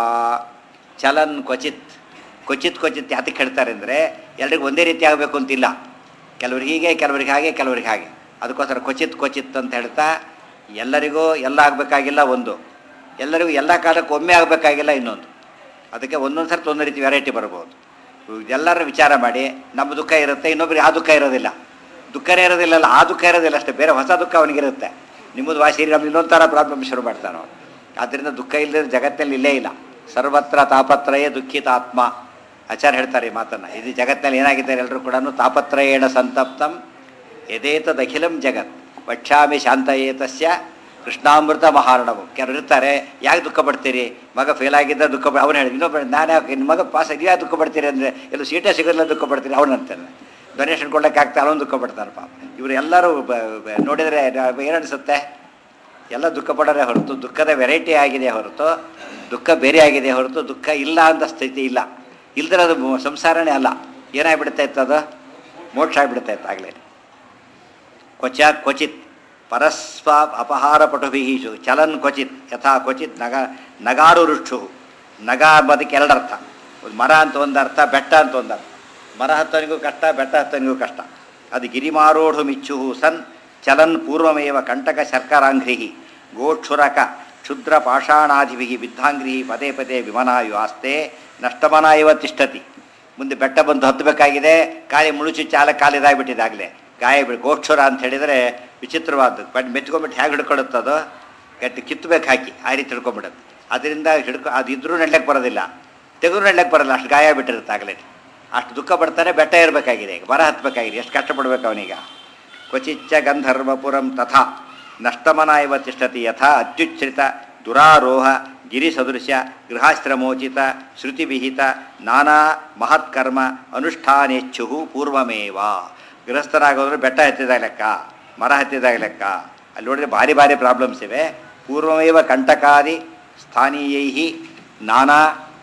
ಚಲನ್ ಕ್ವಚಿತ್ ಕ್ವಚಿತ್ ಕ್ವಚಿತ್ ಯಾತಕ್ಕೆ ಹೇಳ್ತಾರೆ ಅಂದರೆ ಎಲ್ರಿಗೂ ಒಂದೇ ರೀತಿ ಆಗಬೇಕು ಅಂತಿಲ್ಲ ಕೆಲವ್ರಿಗೆ ಹೀಗೆ ಕೆಲವ್ರಿಗೆ ಹಾಗೆ ಕೆಲವ್ರಿಗೆ ಹಾಗೆ ಅದಕ್ಕೋಸ್ಕರ ಕ್ವಚಿತ್ ಕ್ವಚಿತ್ ಅಂತ ಹೇಳ್ತಾ ಎಲ್ಲರಿಗೂ ಎಲ್ಲ ಆಗಬೇಕಾಗಿಲ್ಲ ಒಂದು ಎಲ್ಲರಿಗೂ ಎಲ್ಲ ಕಾಲಕ್ಕೆ ಒಮ್ಮೆ ಆಗಬೇಕಾಗಿಲ್ಲ ಇನ್ನೊಂದು ಅದಕ್ಕೆ ಒಂದೊಂದು ಸರ್ತಿ ಒಂದೊಂದು ರೀತಿ ವೆರೈಟಿ ಬರ್ಬೋದು ಎಲ್ಲರೂ ವಿಚಾರ ಮಾಡಿ ನಮ್ಮ ದುಃಖ ಇರುತ್ತೆ ಇನ್ನೊಬ್ರಿಗೆ ಆ ದುಃಖ ಇರೋದಿಲ್ಲ ದುಃಖನೇ ಇರೋದಿಲ್ಲಲ್ಲ ಆ ದುಃಖ ಇರೋದಿಲ್ಲ ಅಷ್ಟೇ ಬೇರೆ ಹೊಸ ದುಃಖ ಅವನಿಗಿರುತ್ತೆ ನಿಮ್ಮದು ವಾಸಿ ನಮ್ಗೆ ಇನ್ನೊಂದು ಥರ ಪ್ರಾಬ್ಲಮ್ ಶುರು ಮಾಡ್ತಾನೆ ಅವನು ಆದ್ದರಿಂದ ದುಃಖ ಇಲ್ಲದೆ ಜಗತ್ತಿನಲ್ಲಿ ಇಲ್ಲೇ ಇಲ್ಲ ಸರ್ವತ್ರ ತಾಪತ್ರಯೇ ದುಃಖಿತ ಆತ್ಮ ಆಚಾರ್ಯ ಹೇಳ್ತಾರೆ ಈ ಮಾತನ್ನು ಇದು ಜಗತ್ತಿನಲ್ಲಿ ಏನಾಗಿದ್ದಾರೆ ಎಲ್ಲರೂ ಕೂಡ ತಾಪತ್ರಯೇಣ ಸಂತಪ್ತಂ ಯಥೇತದಖಿಲಂ ಜಗತ್ ವಕ್ಷಾಮಿ ಶಾಂತಯೇತಸ್ಯ ಕೃಷ್ಣಾಮೃತ ಮಹಾರಣವು ಕೆಲವರು ಇರ್ತಾರೆ ಯಾಕೆ ದುಃಖ ಪಡ್ತೀರಿ ಮಗ ಫೇಲ್ ಆಗಿದ್ದ ದುಃಖ ಪಡ ಅವನು ಹೇಳಿ ಇನ್ನೊಬ್ಬ ನಾನು ಯಾಕೆ ನಿಮ್ಮ ಮಗ ಪಾಸ್ ಆಗಿ ಯಾಕೆ ದುಃಖ ಪಡ್ತೀರಿ ಅಂದರೆ ಎಲ್ಲೂ ಸೀಟೇ ಸಿಗೋದಿಲ್ಲ ದುಃಖ ಪಡ್ತೀರಿ ಅವನು ಅಂತಾನೆ ಡೊನೇಷನ್ ಕೊಡ್ಲಿಕ್ಕೆ ಆಗ್ತಾ ಅವನು ದುಃಖ ಪಡ್ತಾನೆ ಪಾಪ ಇವರು ಎಲ್ಲರೂ ಬ- ಬ- ನೋಡಿದರೆ ಏನನ್ಸುತ್ತೆ ಎಲ್ಲ ದುಃಖ ಪಡೋರೇ ಹೊರತು ದುಃಖದ ವೆರೈಟಿ ಆಗಿದೆ ಹೊರತು ದುಃಖ ಬೇರೆ ಆಗಿದೆ ಹೊರತು ದುಃಖ ಇಲ್ಲ ಅಂತ ಸ್ಥಿತಿ ಇಲ್ಲ ಇಲ್ದ್ರೆ ಅದು ಮೊ- ಸಂಸಾರನೇ ಅಲ್ಲ ಏನಾಗ್ಬಿಡ್ತಾ ಇತ್ತು ಅದು ಮೋಕ್ಷ ಆಗಿಬಿಡ್ತಾ ಇತ್ತು ಆಗಲೇ ಕ್ವಚ ಕ್ವಚಿತ್ ಪರಸ್ವ ಅಪಹಾರ ಪಟುಭಿ ಚಲನ್ ಕ್ವಚಿತ್ ಯಥಾ ಕ್ವಚಿತ್ ನಗ ನಗಾರು ರುಕ್ಷು ನಗ ಅಂಬೋದಕ್ಕೆ ಎರಡು ಅರ್ಥ ಒಂದು ಮರ ಅಂತ ಒಂದು ಅರ್ಥ ಬೆಟ್ಟ ಅಂತ ಒಂದು ಅರ್ಥ ಮರ ಹತ್ತನಿಗೂ ಕಷ್ಟ ಬೆಟ್ಟ ಹತ್ತನಿಗೂ ಕಷ್ಟ ಅದು ಗಿರಿಮಾರೋಢು ಮಿಚ್ಚು ಸನ್ ಚಲನ್ ಪೂರ್ವಮೇವ ಕಂಟಕ ಶರ್ಕರಾಂಘ್ರಿ ಗೋಕ್ಷುರಕ ಕ್ಷುದ್ರ ಪಾಷಾಣಾಧಿಭಿ ಬಿದ್ಧಾಂಗ್ರಿ ಪದೇ ಪದೇ ವಿಮನಾಯು ಆಸ್ತೆ ನಷ್ಟಮನ ಇವ ತಿಷ್ಟತಿ ಮುಂದೆ ಬೆಟ್ಟ ಬಂದು ಹತ್ತಬೇಕಾಗಿದೆ ಕಾಲಿ ಮುಳುಚು ಚಾಲ ಕಾಲಿದಾಗ್ಬಿಟ್ಟಿದೆ ಆಗಲೇ ಗಾಯ ಬಿ ಗೋಕ್ಷುರ ಅಂತ ಹೇಳಿದರೆ ವಿಚಿತ್ರವಾದದ್ದು ಬಟ್ ಮೆಚ್ಕೊಂಡ್ಬಿಟ್ಟು ಹೇಗೆ ಹಿಡ್ಕೊಳ್ಳುತ್ತದೋ ಗಟ್ಟಿ ಕಿತ್ತಬೇಕು ಹಾಕಿ ಆ ರೀತಿ ಹಿಡ್ಕೊಂಡ್ಬಿಡುತ್ತೆ ಅದರಿಂದ ಹಿಡ್ಕೊ ಅದಿದ್ರೂ ನಡ್ಲಕ್ಕೆ ಬರೋದಿಲ್ಲ ತೆಗೆದು ನಡ್ಲಕ್ಕೆ ಬರೋಲ್ಲ ಅಷ್ಟು ಗಾಯ ಬಿಟ್ಟಿರುತ್ತೆ ಆಗಲೇ ಅಷ್ಟು ದುಃಖ ಪಡ್ತಾನೆ ಬೆಟ್ಟ ಇರಬೇಕಾಗಿದೆ ಈಗ ಮರ ಹತ್ತಬೇಕಾಗಿದೆ ಎಷ್ಟು ಕಷ್ಟಪಡ್ಬೇಕು ಅವನೀಗ ಕ್ವಚಿಚ್ಚ ಗಂಧರ್ವಪುರಂ ತಥಾ ನಷ್ಟಮನ ಇವ ತಿಷ್ಟತಿ ಯಥಾ ಅತ್ಯುಚ್ಛ್ರಿತ ದುರಾರೋಹ ಗಿರಿಸದೃಶ ಗೃಹಾಶ್ರಮೋಚಿತ ಶ್ರುತಿವಿಹಿತ ನಾನಾ ಮಹತ್ಕರ್ಮ ಅನುಷ್ಠಾನೇಚ್ಛು ಪೂರ್ವಮೇವ ಗೃಹಸ್ಥರಾಗೋದ್ರೆ ಬೆಟ್ಟ ಹತ್ತಿದಾಗ ಲೆಕ್ಕ ಮರ ಹತ್ತಿದಾಗ ಲೆಕ್ಕ ಅಲ್ಲಿ ನೋಡಿದ್ರೆ ಭಾರಿ ಭಾರಿ ಪ್ರಾಬ್ಲಮ್ಸ್ ಇವೆ ಪೂರ್ವಮೇವ ಕಂಟಕಾದಿ ಸ್ಥಾನೀಯೈ ನಾನಾ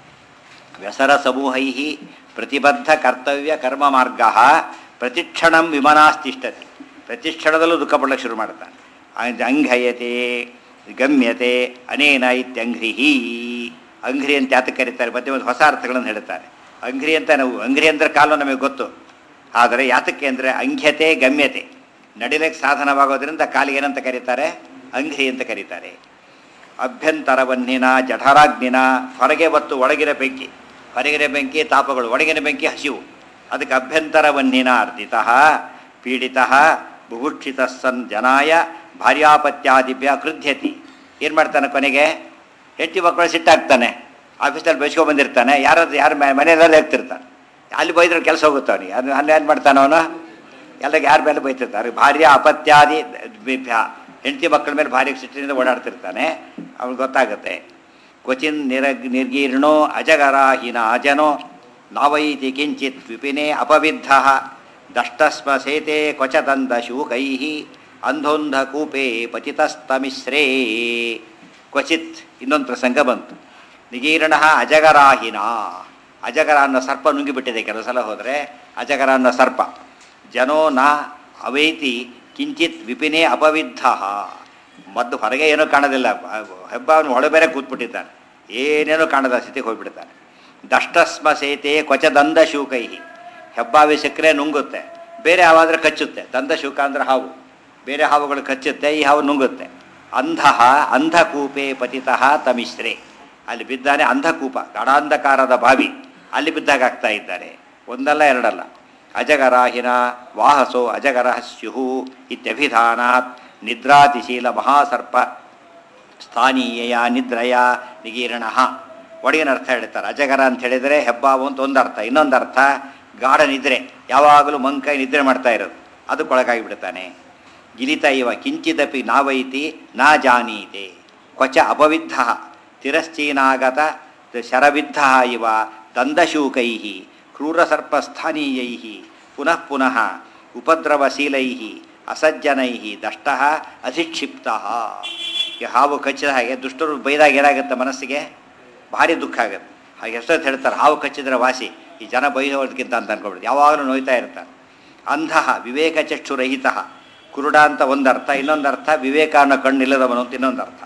ವ್ಯಸರ ಸಮೂಹೈ ಪ್ರತಿಬದ್ಧ ಕರ್ತವ್ಯ ಕರ್ಮ ಮಾರ್ಗ ಪ್ರತಿಕ್ಷಣಂ ವಿಮನಾಸ್ತಿಷ್ಠತಿ ಪ್ರತಿಕ್ಷಣದಲ್ಲೂ ದುಃಖ ಪಡಲಿಕ್ಕೆ ಶುರು ಮಾಡ್ತಾನೆ ಅಂ- ಅಂಘಯತೆ ಗಮ್ಯತೆ ಅನೇನ ಇತ್ಯಂಘ್ರಿಹಿ ಅಂಘ್ರಿ ಅಂತ ಯಾತಕ್ಕೆ ಕರೀತಾರೆ ಮತ್ತೆ ಒಂದು ಹೊಸ ಅರ್ಥಗಳನ್ನು ಹೇಳ್ತಾರೆ ಅಂಘ್ರಿ ಅಂತ ನಾವು ಅಂಘ್ರಿ ಅಂದ್ರೆ ಕಾಲು ನಮಗೆ ಗೊತ್ತು ಆದರೆ ಯಾತಕ್ಕೆ ಅಂದರೆ ಅಂಘ್ಯತೆ ಗಮ್ಯತೆ ನಡಿಲಿಕ್ಕೆ ಸಾಧನವಾಗೋದ್ರಿಂದ ಕಾಲಿಗೆ ಏನಂತ ಕರೀತಾರೆ ಅಂಘ್ರಿ ಅಂತ ಕರೀತಾರೆ ಅಭ್ಯಂತರವನ್ನಿನ ಜಠರಾಗ್ನಿನ ಹೊರಗೆ ಮತ್ತು ಒಳಗಿನ ಬೆಂಕಿ ಹೊರಗಿನ ಬೆಂಕಿ ತಾಪಗಳು ಒಳಗಿನ ಬೆಂಕಿ ಹಸಿವು ಅದಕ್ಕೆ ಅಭ್ಯಂತರವನ್ನಿನ ಅರ್ಧಿತ ಪೀಡಿತ ಬುಭುಕ್ಷಿತ ಸನ್ ಜನಾಯ ಭಾರ್ಯಾಪತ್ಯಾದಿಭ್ಯ ಕೃಧ್ಯತಿ ಏನು ಮಾಡ್ತಾನೆ ಕೊನೆಗೆ ಹೆಂಡತಿ ಮಕ್ಕಳು ಸಿಟ್ಟಾಗ್ತಾನೆ ಆಫೀಸಲ್ಲಿ ಬೈಸ್ಕೊಂಡು ಬಂದಿರ್ತಾನೆ ಯಾರಾದ್ರು ಯಾರು ಮನೆಯಲ್ಲೇ ಹೋಗ್ತಿರ್ತಾನೆ ಅಲ್ಲಿ ಬೈದ್ರೆ ಕೆಲಸ ಹೋಗುತ್ತೆ ಅವನಿಗೆ ಅದು ಅಲ್ಲಿ ಏನು ಮಾಡ್ತಾನೆ ಅವನು ಎಲ್ಲ ಯಾರ ಮೇಲೆ ಬೈತಿರ್ತಾರೆ ಭಾರ್ಯ ಅಪತ್ಯಾದಿ ಬಿಭ್ಯ ಹೆಂಡತಿ ಮಕ್ಕಳ ಮೇಲೆ ಭಾರಿ ಸಿಟ್ಟಿನಿಂದ ಓಡಾಡ್ತಿರ್ತಾನೆ ಅವ್ನಿಗೆ ಗೊತ್ತಾಗುತ್ತೆ ಕ್ವಚಿನ್ ನಿರಗ್ ನಿರ್ಗೀರ್ಣೋ ಅಜಗರಾಹಿನ ಅಜನೋ ನಾವೈತಿ ಕಿಂಚಿತ್ ವಿಪಿನೇ ಅಪವಿದ್ಧ ದಷ್ಟಸ್ಮ ಸೇತೆ ಕ್ವಚದಂದ ಶೂಕೈ ಅಂಧೋಂಧಕೂಪೆ ಪತಿತಸ್ತಮಿಶ್ರೇ ಕ್ವಚಿತ್ ಇನ್ನೊಂದು ಪ್ರಸಂಗ ಬಂತು ನಿಗೀರ್ಣ ಅಜಗರಾಹಿನ ಅಜಗರ ಅನ್ನೋ ಸರ್ಪ ನುಂಗಿಬಿಟ್ಟಿದೆ ಕೆಲವು ಸಲ ಹೋದರೆ ಅಜಗರ ಅನ್ನೋ ಸರ್ಪ ಜನೋ ನ ಅವೈತಿ ಕಿಂಚಿತ್ ವಿಪಿನೇ ಅಪವಿದ್ಧ ಮದ್ದು ಹೊರಗೆ ಏನೂ ಕಾಣೋದಿಲ್ಲ ಹೆಬ್ಬ ಅವನು ಒಳ ಬೇರೆ ಕೂತ್ಬಿಟ್ಟಿದ್ದಾನೆ ಏನೇನೂ ಕಾಣದ ಸ್ಥಿತಿಗೆ ಹೋಗ್ಬಿಡ್ತಾನೆ ದಷ್ಟಸ್ಮ ಸೇತೆ ಕ್ವಚದಂದ ಶೂಕೈ ಹೆಬ್ಬಾವಿ ಸಿಕ್ಕರೆ ನುಂಗುತ್ತೆ ಬೇರೆ ಹಾವಾದರೆ ಕಚ್ಚುತ್ತೆ ದಂದ ಶೂಕ ಅಂದರೆ ಹಾವು ಬೇರೆ ಹಾವುಗಳು ಕಚ್ಚುತ್ತೆ ಈ ಹಾವು ನುಂಗುತ್ತೆ ಅಂಧ ಅಂಧಕೂಪೆ ಪತಿತಃ ತಮಿಶ್ರೇ ಅಲ್ಲಿ ಬಿದ್ದಾನೆ ಅಂಧಕೂಪ ಗಾಢಾಂಧಕಾರದ ಬಾವಿ ಅಲ್ಲಿ ಬಿದ್ದಾಗ ಆಗ್ತಾ ಇದ್ದಾರೆ ಒಂದಲ್ಲ ಎರಡಲ್ಲ ಅಜಗರಾಹಿನ ವಾಹಸೋ ಅಜಗರ ಸ್ಯು ಇತ್ಯಭಿಧಾನಾತ್ ನಿದ್ರಾತಿಶೀಲ ಮಹಾಸರ್ಪ ಸ್ಥಾನೀಯ ನಿದ್ರಯ ನಿಗೀರ್ಣ ಒಳಗಿನ ಅರ್ಥ ಹೇಳ್ತಾರೆ ಅಜಗರ ಅಂತ ಹೇಳಿದರೆ ಹೆಬ್ಬಾವು ಅಂತ ಒಂದು ಅರ್ಥ ಇನ್ನೊಂದು ಅರ್ಥ ಗಾಢ ನಿದ್ರೆ ಯಾವಾಗಲೂ ಮಂಕೈ ನಿದ್ರೆ ಮಾಡ್ತಾ ಇರೋದು ಅದಕ್ಕೊಳಗಾಗಿ ಬಿಡ್ತಾನೆ ಗಿಲಿತ ಇವ ಕಿಂಚಿದಪಿ ನಾವೈತಿ ನಾ ಜಾನೀತೆ ಕ್ವಚ ಅಪವಿದ್ಧ ತಿರಶ್ಚೀನಾಗತ ಶರವಿದ್ಧ ಇವ ದಂದಶೂಕೈ ಕ್ರೂರಸರ್ಪಸ್ಥಾನೀಯೈ ಪುನಃ ಪುನಃ ಉಪದ್ರವಶೀಲೈ ಅಸಜ್ಜನೈ ದಷ್ಟ ಅಧಿಕ್ಷಿಪ್ತ ಈ ಹಾವು ಕಚ್ಚಿದ ಹಾಗೆ ದುಷ್ಟರು ಬೈದಾಗ ಏನಾಗುತ್ತೆ ಮನಸ್ಸಿಗೆ ಭಾರಿ ದುಃಖ ಆಗುತ್ತೆ ಹಾಗೆ ಎಷ್ಟೊತ್ತು ಹೇಳ್ತಾರೆ ಹಾವು ಕಚ್ಚಿದ್ರೆ ವಾಸಿ ಈ ಜನ ಬೈಯೋದಕ್ಕಿಂತ ಅಂತ ಅನ್ಕೊಬಿಡ್ದು ಯಾವಾಗಲೂ ನೋಯ್ತಾ ಇರ್ತಾರೆ ಅಂಧ ವಿವೇಕ ಚಕ್ಷುರಹಿತ ಕುರುಡ ಅಂತ ಒಂದರ್ಥ ಇನ್ನೊಂದು ಅರ್ಥ ವಿವೇಕ ಅನ್ನೋ ಕಣ್ಣಿಲ್ಲದವನು ಅಂತ ಇನ್ನೊಂದು ಅರ್ಥ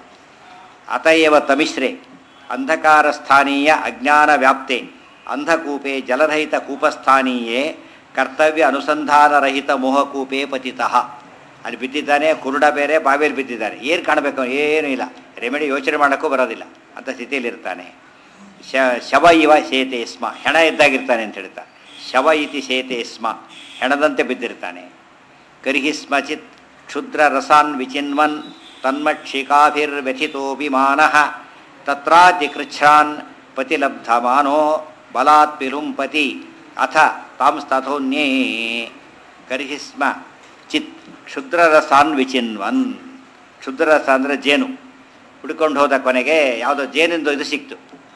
ಅತಯವ ತಮಿಶ್ರೆ ಅಂಧಕಾರ ಸ್ಥಾನೀಯ ಅಜ್ಞಾನ ವ್ಯಾಪ್ತೆ ಅಂಧಕೂಪೆ ಜಲರಹಿತ ಕೂಪಸ್ಥಾನೀಯೇ ಕರ್ತವ್ಯ ಅನುಸಂಧಾನರಹಿತ ಮೋಹಕೂಪೆ ಪತಿತಃ ಅಲ್ಲಿ ಬಿದ್ದಿದ್ದಾನೆ ಕುರುಡ ಬೇರೆ ಬಾವಿಯಲ್ಲಿ ಬಿದ್ದಿದ್ದಾನೆ ಏನು ಕಾಣಬೇಕು ಏನೂ ಇಲ್ಲ ರೆಮಿಡಿ ಯೋಚನೆ ಮಾಡೋಕ್ಕೂ ಬರೋದಿಲ್ಲ ಅಂತ ಸ್ಥಿತಿಯಲ್ಲಿರ್ತಾನೆ ಶ ಶವ ಇವ ಸೇತೆ ಸ್ಮ ಹೆಣ ಇದ್ದಾಗಿರ್ತಾನೆ ಅಂತ ಹೇಳ್ತಾ ಶವ ಇತಿ ಸೇತೆ ಸ್ಮ ಹೆಣದಂತೆ ಬಿದ್ದಿರ್ತಾನೆ ಕರ್ಹಿ ಸ್ಮಚಿತ್ ಕ್ಷುದ್ರ ರಸಾನ್ ವಿಚಿನ್ವನ್ ತನ್ಮಕ್ಷಿಕಾಭಿರ್ವ್ಯಥಿತೋಭಿಮಾನ ತತ್ರಾತಿಕೃಚ್ಛ್ರಾನ್ ಪತಿಲಬ್ಧಮಾನೋ ಬಲಾತ್ ಪಿಲುಂಪತಿ ಅಥ ತಾಂಸ್ತಥೋನ್ಯೇ ಕರ್ಹಿ ಸ್ಮ ಚಿತ್ ಕ್ಷುದ್ರರಸಾನ್ ವಿಚಿನ್ವನ್ ಕ್ಷುದ್ರರಸ ಅಂದರೆ ಜೇನು ಹುಡ್ಕೊಂಡು ಹೋದ ಕೊನೆಗೆ ಯಾವುದೋ ಜೇನಿಂದು ಇದು ಸಿಕ್ತು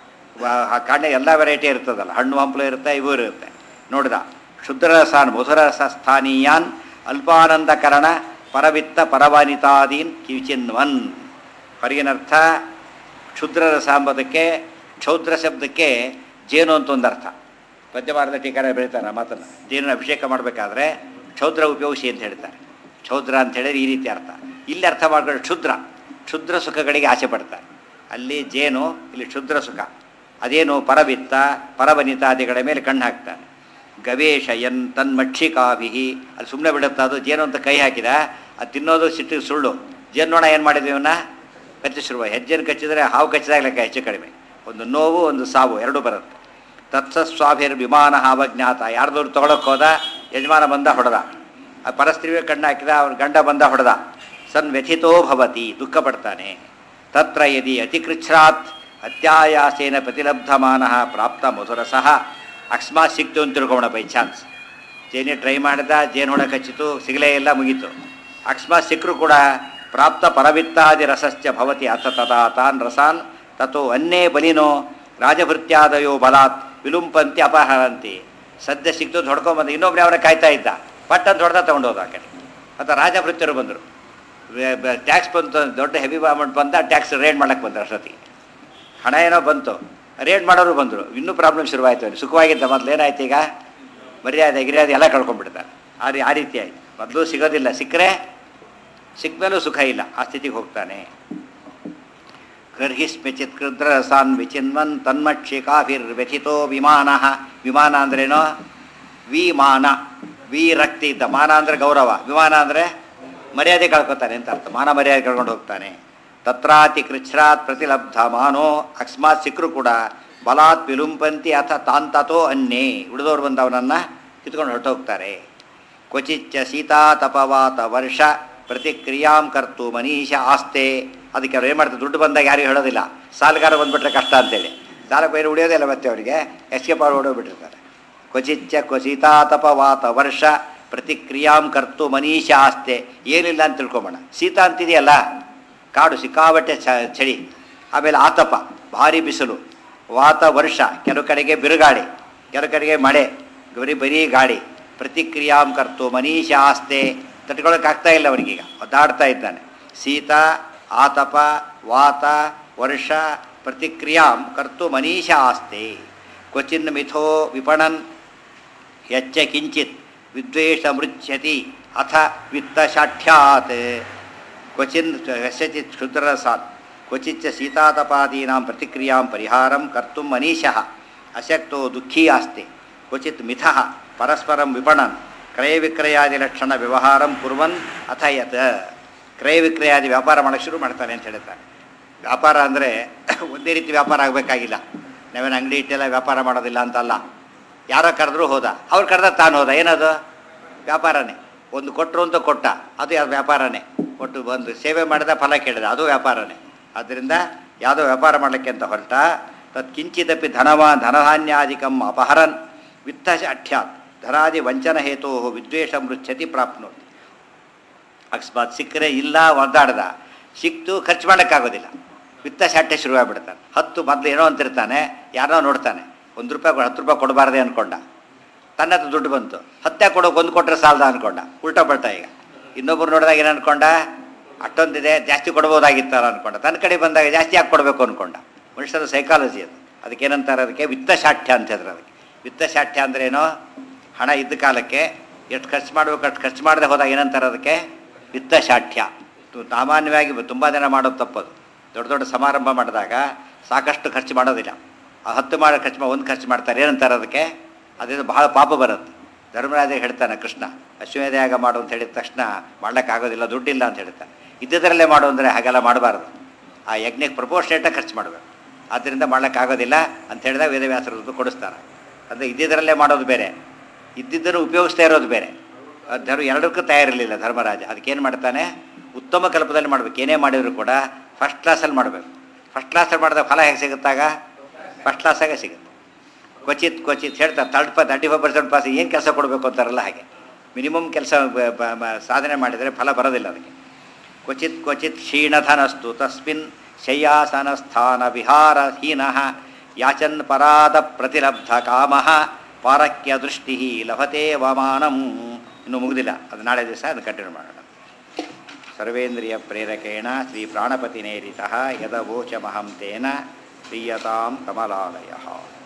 ಆ ಕಾಣೆ ಎಲ್ಲ ವೆರೈಟಿ ಇರ್ತದಲ್ಲ ಹಣ್ಣು ಹಂಪಲು ಇರುತ್ತೆ ಇವು ಇರುತ್ತೆ ನೋಡ್ದ ಕ್ಷುದ್ರರಸಾನ್ ಮಧುರರಸ ಸ್ಥಾನೀಯಾನ್ ಅಲ್ಪಾನಂದಕರಣ ಪರವಿತ್ತ ಪರವನಿತಾದೀನ್ ಕಿಚಿನ್ವನ್ ಹೊರಗಿನರ್ಥ ಕ್ಷುದ್ರರಸ ಎಂಬುದಕ್ಕೆ ಕ್ಷೌದ್ರ ಶಬ್ದಕ್ಕೆ ಜೇನು ಅಂತ ಒಂದು ಅರ್ಥ ಪದ್ಯಭಾರತ ಟೀಕಾರ ಬೆಳಿತಾರೆ ಆ ಮಾತನ್ನು ಜೇನು ಅಭಿಷೇಕ ಮಾಡಬೇಕಾದ್ರೆ ಕ್ಷೌದ್ರ ಉಪಯೋಗಿಸಿ ಅಂತ ಹೇಳ್ತಾರೆ ಕ್ಷೌದ್ರ ಅಂತ ಹೇಳಿದ್ರೆ ಈ ರೀತಿ ಅರ್ಥ ಇಲ್ಲಿ ಅರ್ಥ ಮಾಡ್ಕೊಂಡು ಕ್ಷುದ್ರ ಕ್ಷುದ್ರ ಸುಖಗಳಿಗೆ ಆಸೆ ಪಡ್ತಾರೆ ಅಲ್ಲಿ ಜೇನು ಇಲ್ಲಿ ಕ್ಷುದ್ರ ಸುಖ ಅದೇನು ಪರವಿತ್ತ ಪರವನಿತಾದಿಗಳ ಮೇಲೆ ಕಣ್ಣು ಹಾಕ್ತಾನೆ ಗವೇಶ ಎನ್ ತನ್ಮಕ್ಷಿಕಾಭಿ ಅಲ್ಲಿ ಸುಮ್ಮನೆ ಬಿಡುತ್ತೆ ಅದು ಜೇನು ಅಂತ ಕೈ ಹಾಕಿದ ಅದು ತಿನ್ನೋದು ಸಿಟ್ಟು ಸುಳ್ಳು ಜೇನ್ನೋಣ ಏನು ಮಾಡಿದ್ವಿ ಇವನ್ನ ಕಚ್ಚಿ ಶುರುವ ಹೆಜ್ಜೆನ ಕಚ್ಚಿದರೆ ಹಾವು ಕಚ್ಚಿದಾಗ ಲೆಕ್ಕ ಹೆಚ್ಚು ಕಡಿಮೆ ಒಂದು ನೋವು ಒಂದು ಸಾವು ಎರಡೂ ಬರುತ್ತೆ ತತ್ಸಸ್ವಾಭಿರ್ ವಿಮಾನ ಹಾವಜ್ಞಾತ ಯಾರ್ದವ್ರು ತೊಗೊಳಕ್ಕೆ ಹೋದ ಯಜಮಾನ ಬಂದ ಹೊಡೆದ ಆ ಪರಸ್ತ್ರೀಗೆ ಕಣ್ಣು ಹಾಕಿದ ಅವನ ಗಂಡ ಬಂದ ಹೊಡೆದ ಸನ್ ವ್ಯಥಿತೋ ಭವತಿ ದುಃಖ ಪಡ್ತಾನೆ ತತ್ರ ಯದಿ ಅತಿಕೃಚ್ಛ್ರಾತ್ ಅತ್ಯಾಯಾಸೇನ ಪ್ರತಿಲಬ್ಧಮಾನ ಪ್ರಾಪ್ತ ಮಧುರಸಃ ಅಕಸ್ಮಾತ್ ಸಿಕ್ತು ಅಂತ ತಿಳ್ಕೊಳ್ಳೋಣ ಬೈ ಚಾನ್ಸ್ ಜೇನಿ ಟ್ರೈ ಮಾಡಿದ ಜೇನು ಹೊಡ ಕಚ್ಚಿತು ಸಿಗಲೇ ಇಲ್ಲ ಮುಗೀತು ಅಕಸ್ಮಾತ್ ಸಿಕ್ಕರು ಕೂಡ ಪ್ರಾಪ್ತ ಪರವಿತ್ತಾದಿ ರಸಶ್ಚ ಭವತಿ ಅಥ ತದಾ ತಾನ್ ರಸಾನ್ ತಥೋ ಅನ್ನೇ ಬಲಿನೋ ರಾಜಭೃತ್ಯಾದಯೋ ಬಲಾತ್ ವಿಲುಂಪಂತಿ ಅಪಹರಂತಿ ಸದ್ಯ ಸಿಕ್ತು ಹೊಡ್ಕೊಂಬಂದು ಇನ್ನೊಬ್ರು ಅವರ ಕಾಯ್ತಾ ಇದ್ದ ಪಟ್ ಅಂತ ಹೊಡೆದ ತೊಗೊಂಡೋದ ಆ ಕಡೆ ಮತ್ತು ರಾಜಭೃತ್ಯರು ಬಂದರು ಟ್ಯಾಕ್ಸ್ ಬಂತು ದೊಡ್ಡ ಹೆವಿ ಅಮೌಂಟ್ ಬಂದ ಟ್ಯಾಕ್ಸ್ ರೇಡ್ ಮಾಡಕ್ಕೆ ಬಂದರು ಅಷ್ಟೊತ್ತಿಗೆ ಹಣ ಏನೋ ಬಂತು ರೇಡ್ ಮಾಡೋರು ಬಂದರು ಇನ್ನೂ ಪ್ರಾಬ್ಲಮ್ ಶುರುವಾಯಿತು ಅಲ್ಲಿ ಸುಖವಾಗಿದ್ದ ಮೊದಲು ಏನಾಯ್ತು ಈಗ ಮರ್ಯಾದೆ ಗಿರ್ಯಾದೆ ಎಲ್ಲ ಕಳ್ಕೊಂಡ್ಬಿಡ್ತಾರೆ ಆ ರೀ ಆ ರೀತಿ ಆಯ್ತು ಮೊದಲು ಸಿಗೋದಿಲ್ಲ ಸಿಕ್ಕರೆ ಸಿಕ್ಕ ಮೇಲೂ ಸುಖ ಇಲ್ಲ ಆ ಸ್ಥಿತಿಗೆ ಹೋಗ್ತಾನೆ ಗರ್ಹಿಸ್ಮೆಚಿತ್ ಕೃದ್ರಸಾನ್ ವಿಚಿನ್ವನ್ ತನ್ಮಕ್ಷಿಕಾಭಿರ್ವ್ಯಥಿತೋ ವಿಮಾನ ವಿಮಾನ ಅಂದ್ರೇನೋ ವಿಮಾನ ವಿ ರಕ್ತಿ ಇದ್ದ ಮಾನ ಅಂದರೆ ಗೌರವ ವಿಮಾನ ಅಂದರೆ ಮರ್ಯಾದೆ ಕಳ್ಕೊತಾನೆ ಅಂತ ಅರ್ಥ ಮಾನ ಮರ್ಯಾದೆ ಕಳ್ಕೊಂಡು ಹೋಗ್ತಾನೆ ತತ್ರಾತಿ ಕೃಚ್ಛ್ರಾತ್ ಪ್ರತಿಲಬ್ಧ ಮಾನೋ ಅಕಸ್ಮಾತ್ ಸಿಕ್ಕರು ಕೂಡ ಬಲಾತ್ ವಿಲುಂಪಂತಿ ಅಥ ತಾಂತತೋ ಅನ್ನೇ ಉಳಿದವ್ರು ಬಂದು ಅವನನ್ನು ಕಿತ್ಕೊಂಡು ಹೊರಟೋಗ್ತಾರೆ ಕ್ವಚಿಚ್ಚ ಶೀತಾತಪವಾತ ವರ್ಷ ಪ್ರತಿಕ್ರಿಯಾಂ ಕರ್ತು ಮನೀಷ ಆಸ್ತೆ ಅದಕ್ಕೆ ಅವ್ರು ಏನು ಮಾಡ್ತಾರೆ ದುಡ್ಡು ಬಂದಾಗ ಯಾರಿಗೂ ಹೇಳೋದಿಲ್ಲ ಸಾಲಗಾರ ಬಂದುಬಿಟ್ರೆ ಕಷ್ಟ ಅಂತೇಳಿ ಸಾಲ ಬೇರೆ ಉಳಿಯೋದೇ ಇಲ್ಲ ಮತ್ತೆ ಅವರಿಗೆ ಎಸ್ಕೇಪ್ ಆಗಿ ಓಡೋಗ್ಬಿಟ್ಟಿರ್ತಾರೆ ಕ್ವಚಿಚ್ಚ ಕ್ವಚಿತಾತಪವಾತ ವರ್ಷ ಪ್ರತಿಕ್ರಿಯಾಂ ಕರ್ತು ಮನೀಷ ಆಸ್ತೆ ಏನಿಲ್ಲ ಅಂತ ತಿಳ್ಕೊಂಬೋಣ ಶೀತ ಅಂತಿದೆಯಲ್ಲ ಕಾಡು ಸಿಕ್ಕಾಬಟ್ಟೆ ಚ ಚಳಿ ಆಮೇಲೆ ಆತಪ ಭಾರಿ ಬಿಸಿಲು ವಾತ ವರ್ಷ ಕೆಲವು ಕಡೆಗೆ ಬಿರುಗಾಳಿ ಕೆಲವು ಕಡೆಗೆ ಮಳೆ ಬರೀ ಬರೀ ಗಾಳಿ ಪ್ರತಿಕ್ರಿಯಾಂ ಕರ್ತು ಮನೀಷ ಆಸ್ತೆ ತಟ್ಕೊಳ್ಳೋಕ್ಕಾಗ್ತಾ ಇಲ್ಲ ಅವನಿಗೀಗ ಒದ್ದಾಡ್ತಾ ಇದ್ದಾನೆ ಶೀತ ಆತಪ ವಾತ ವರ್ಷ ಪ್ರತಿಕ್ರಿಯಾಂ ಕರ್ತು ಮನೀಷ ಆಸ್ತೆ ಕ್ವಚಿನ್ ಮಿಥೋ ವಿಪಣನ್ ಯಚ್ಚ ಕಿಂಚಿತ್ ವಿದ್ವೇಷ ಮೃಚ್ಯತಿ ಅಥ ವಿತ್ತಶಾಠ್ಯಾತ್ ಕ್ವಚಿನ್ ಕಸ್ಯಚಿತ್ ಕ್ಷುದ್ರರಸಾತ್ ಕ್ವಚಿಚ್ಚ ಶೀತಾತಪಾದೀನಾಂ ಪ್ರತಿಕ್ರಿಯಾಂ ಪರಿಹಾರಂ ಕರ್ತು ಮನೀಷಃ ಅಶಕ್ತೋ ದುಃಖೀ ಆಸ್ತೆ ಕ್ವಚಿತ್ ಮಿಥಃ ಪರಸ್ಪರಂ ವಿಪಣನ್ ಕ್ರಯ ವಿಕ್ರಯಾದಿ ಲಕ್ಷಣ ವ್ಯವಹಾರಂ ಕುರ್ವನ್ ಅಥ ಯತ್ ಕ್ರಯ ವಿಕ್ರಯಾದಿ ವ್ಯಾಪಾರ ಮಾಡೋಕ್ಕೆ ಶುರು ಮಾಡ್ತಾನೆ ಅಂತ ಹೇಳ್ತಾರೆ ವ್ಯಾಪಾರ ಅಂದರೆ ಒಂದೇ ರೀತಿ ವ್ಯಾಪಾರ ಆಗಬೇಕಾಗಿಲ್ಲ ನಾವೇನು ಅಂಗಡಿ ಇಟ್ಟೆಲ್ಲ ವ್ಯಾಪಾರ ಮಾಡೋದಿಲ್ಲ ಅಂತಲ್ಲ ಯಾರೋ ಕರೆದ್ರು ಹೋದ ಅವ್ರು ಕರೆದ ತಾನು ಹೋದ ಏನದು ವ್ಯಾಪಾರನೇ ಒಂದು ಕೊಟ್ಟರು ಅಂತ ಕೊಟ್ಟ ಅದು ಯಾವ್ದು ವ್ಯಾಪಾರನೇ ಕೊಟ್ಟು ಒಂದು ಸೇವೆ ಮಾಡಿದ ಫಲ ಕೇಳಿದ ಅದು ವ್ಯಾಪಾರನೇ ಆದ್ದರಿಂದ ಯಾವುದೋ ವ್ಯಾಪಾರ ಮಾಡಲಿಕ್ಕೆ ಅಂತ ಹೊರಟ ತತ್ ಕಿಂಚಿದಪಿ ಧನವ ಧನಧಾನ್ಯಾದಿಕಂ ಅಪಹರನ್ ವಿತ್ತ ಅಠ್ಯಾತ್ ಧನಾದಿ ವಂಚನ ಹೇತೋ ವಿದ್ವೇಷ ಮೃಚ್ಛತಿ ಪ್ರಾಪ್ನೋತಿ ಅಕಸ್ಮಾತ್ ಸಿಕ್ಕರೆ ಇಲ್ಲ ಒದ್ದಾಡ್ದ ಸಿಕ್ತು ಖರ್ಚು ಮಾಡೋಕ್ಕಾಗೋದಿಲ್ಲ ವಿತ್ತ ಶಾಟೆ ಶುರುವಾಗ್ಬಿಡ್ತಾನೆ ಹತ್ತು ಮೊದಲು ಏನೋ ಅಂತಿರ್ತಾನೆ ಯಾರೋ ನೋಡ್ತಾನೆ ಒಂದು ರೂಪಾಯಿ ಕೊಡು, ಹತ್ತು ರೂಪಾಯಿ ಕೊಡಬಾರ್ದೆ ಅಂದ್ಕೊಂಡ ತನ್ನ ಹತ್ರ ದುಡ್ಡು ಬಂತು ಹತ್ತೆ ಕೊಡೋಕೆ ಒಂದು ಕೊಟ್ಟರೆ ಸಾಲದ ಅಂದ್ಕೊಂಡ ಉಲ್ಟಾ ಪಲ್ಟಾ ಈಗ ಇನ್ನೊಬ್ರು ನೋಡಿದಾಗ ಏನು ಅಂದ್ಕೊಂಡ ಅಷ್ಟೊಂದಿದೆ ಜಾಸ್ತಿ ಕೊಡ್ಬೋದಾಗಿತ್ತಲ್ಲ ಅಂದ್ಕೊಂಡ ತನ್ನ ಕಡೆ ಬಂದಾಗ ಜಾಸ್ತಿ ಯಾಕೆ ಕೊಡಬೇಕು ಅಂದ್ಕೊಂಡ ಮನುಷ್ಯರ ಸೈಕಾಲಜಿ ಅದು ಅದಕ್ಕೆ ಏನಂತಾರೆ ಅದಕ್ಕೆ ವಿತ್ತಶಾಠ್ಯ ಅಂತ ಹೇಳಿದ್ರು ಅದಕ್ಕೆ ವಿತ್ತಶಾಠ್ಯ ಅಂದ್ರೆ ಏನೋ ಹಣ ಇದ್ದ ಕಾಲಕ್ಕೆ ಎಷ್ಟು ಖರ್ಚು ಮಾಡಬೇಕು ಅಷ್ಟು ಖರ್ಚು ಮಾಡದೆ ಹೋದಾಗ ಏನಂತಾರೆ ಅದಕ್ಕೆ ವಿತ್ತಶಾಠ್ಯ ತು- ಸಾಮಾನ್ಯವಾಗಿ ತುಂಬ ಜನ ಮಾಡೋದು ತಪ್ಪದು ದೊಡ್ಡ ದೊಡ್ಡ ಸಮಾರಂಭ ಮಾಡಿದಾಗ ಸಾಕಷ್ಟು ಖರ್ಚು ಮಾಡೋದಿಲ್ಲ ಆ ಹತ್ತು ಮಾಡೋ ಖರ್ಚು ಮಾ- ಒಂದು ಖರ್ಚು ಮಾಡ್ತಾರೆ ಏನಂತಾರೆ ಅದಕ್ಕೆ ಅದರಿಂದ ಬಹಳ ಪಾಪ ಬರುತ್ತೆ ಧರ್ಮರಾಜ ಹೇಳ್ತಾನೆ ಕೃಷ್ಣ ಅಶ್ವಮೇಧಯಾಗ ಮಾಡು ಅಂತ ಹೇಳಿದ ತಕ್ಷಣ ಮಾಡ್ಲಿಕ್ಕಾಗೋದಿಲ್ಲ ದುಡ್ಡಿಲ್ಲ ಅಂತ ಹೇಳ್ತಾನೆ ಇದ್ದಿದ್ದರಲ್ಲೇ ಮಾಡು ಅಂದರೆ ಹಾಗೆಲ್ಲ ಮಾಡಬಾರ್ದು ಆ ಯಜ್ಞಕ್ಕೆ ಪ್ರಪೋರ್ಷನೇಟಾಗಿ ಖರ್ಚು ಮಾಡಬೇಕು ಆದ್ದರಿಂದ ಮಾಡ್ಲಿಕ್ಕಾಗೋದಿಲ್ಲ ಅಂತ ಹೇಳಿದಾಗ ವೇದವ್ಯಾಸರದ್ದು ಕೊಡಿಸ್ತಾರೆ ಅಂದರೆ ಇದ್ದಿದ್ದರಲ್ಲೇ ಮಾಡೋದು ಬೇರೆ ಇದ್ದಿದ್ದನ್ನು ಉಪಯೋಗಿಸ್ತಾ ಇರೋದು ಬೇರೆ ಅದ್ ಧರ್ಮ ಎರಡಕ್ಕೂ ತಯಾರಿರಲಿಲ್ಲ ಧರ್ಮರಾಜ ಅದಕ್ಕೇನು ಮಾಡ್ತಾನೆ ಉತ್ತಮ ಕಲ್ಪದಲ್ಲಿ ಮಾಡ್ಬೇಕು ಏನೇ ಮಾಡಿದ್ರು ಕೂಡ ಫಸ್ಟ್ ಕ್ಲಾಸಲ್ಲಿ ಮಾಡಬೇಕು ಫಸ್ಟ್ ಕ್ಲಾಸಲ್ಲಿ ಮಾಡಿದಾಗ ಫಲ ಹೇಗೆ ಸಿಗುತ್ತಾಗ ಫಸ್ಟ್ ಕ್ಲಾಸಾಗೆ ಸಿಗುತ್ತೆ ಕ್ವಚಿತ್ ಕ್ವಚಿತ್ ಹೇಳ್ತಾರೆ ತರ್ಡ್ ಪ ತರ್ಟಿ ಫೈವ್ ಪರ್ಸೆಂಟ್ ಪಾಸ್ ಏನು ಕೆಲಸ ಕೊಡಬೇಕು ಅಂತಾರಲ್ಲ ಹಾಗೆ ಮಿನಿಮಮ್ ಕೆಲಸ ಸಾಧನೆ ಮಾಡಿದರೆ ಫಲ ಬರೋದಿಲ್ಲ ಅದಕ್ಕೆ ಕ್ವಚಿತ್ ಕ್ವಚಿತ್ ಕ್ಷೀಣಧನಸ್ತು ತಸ್ಮಿನ್ ಶಯ್ಯಾಸನಸ್ಥಾನ ವಿಹಾರಹೀನ ಯಾಚನ್ ಪರಾದ ಪ್ರತಿಲಬ್ಧ ಕಾಮ ಪಾರಕ್ಯ ದೃಷ್ಟಿ ಲಭತೆ ವಮಾನಂ ಇನ್ನು ಮುಗಿದಿಲ್ಲ ಅದು ನಾಳೆ ದಿವಸ ಅದು ಕಂಟಿನ್ಯೂ ಮಾಡೋಣ ಸರ್ವೇಂದ್ರಿಯ ಪ್ರೇರಕೇಣ ಶ್ರೀ ಪ್ರಾಣಪತಿನೇರಿತ ಯದವೋಚಮಹಂ ತೇನ ಪ್ರೀಯತಾಂ ಕಮಲಾಲಯ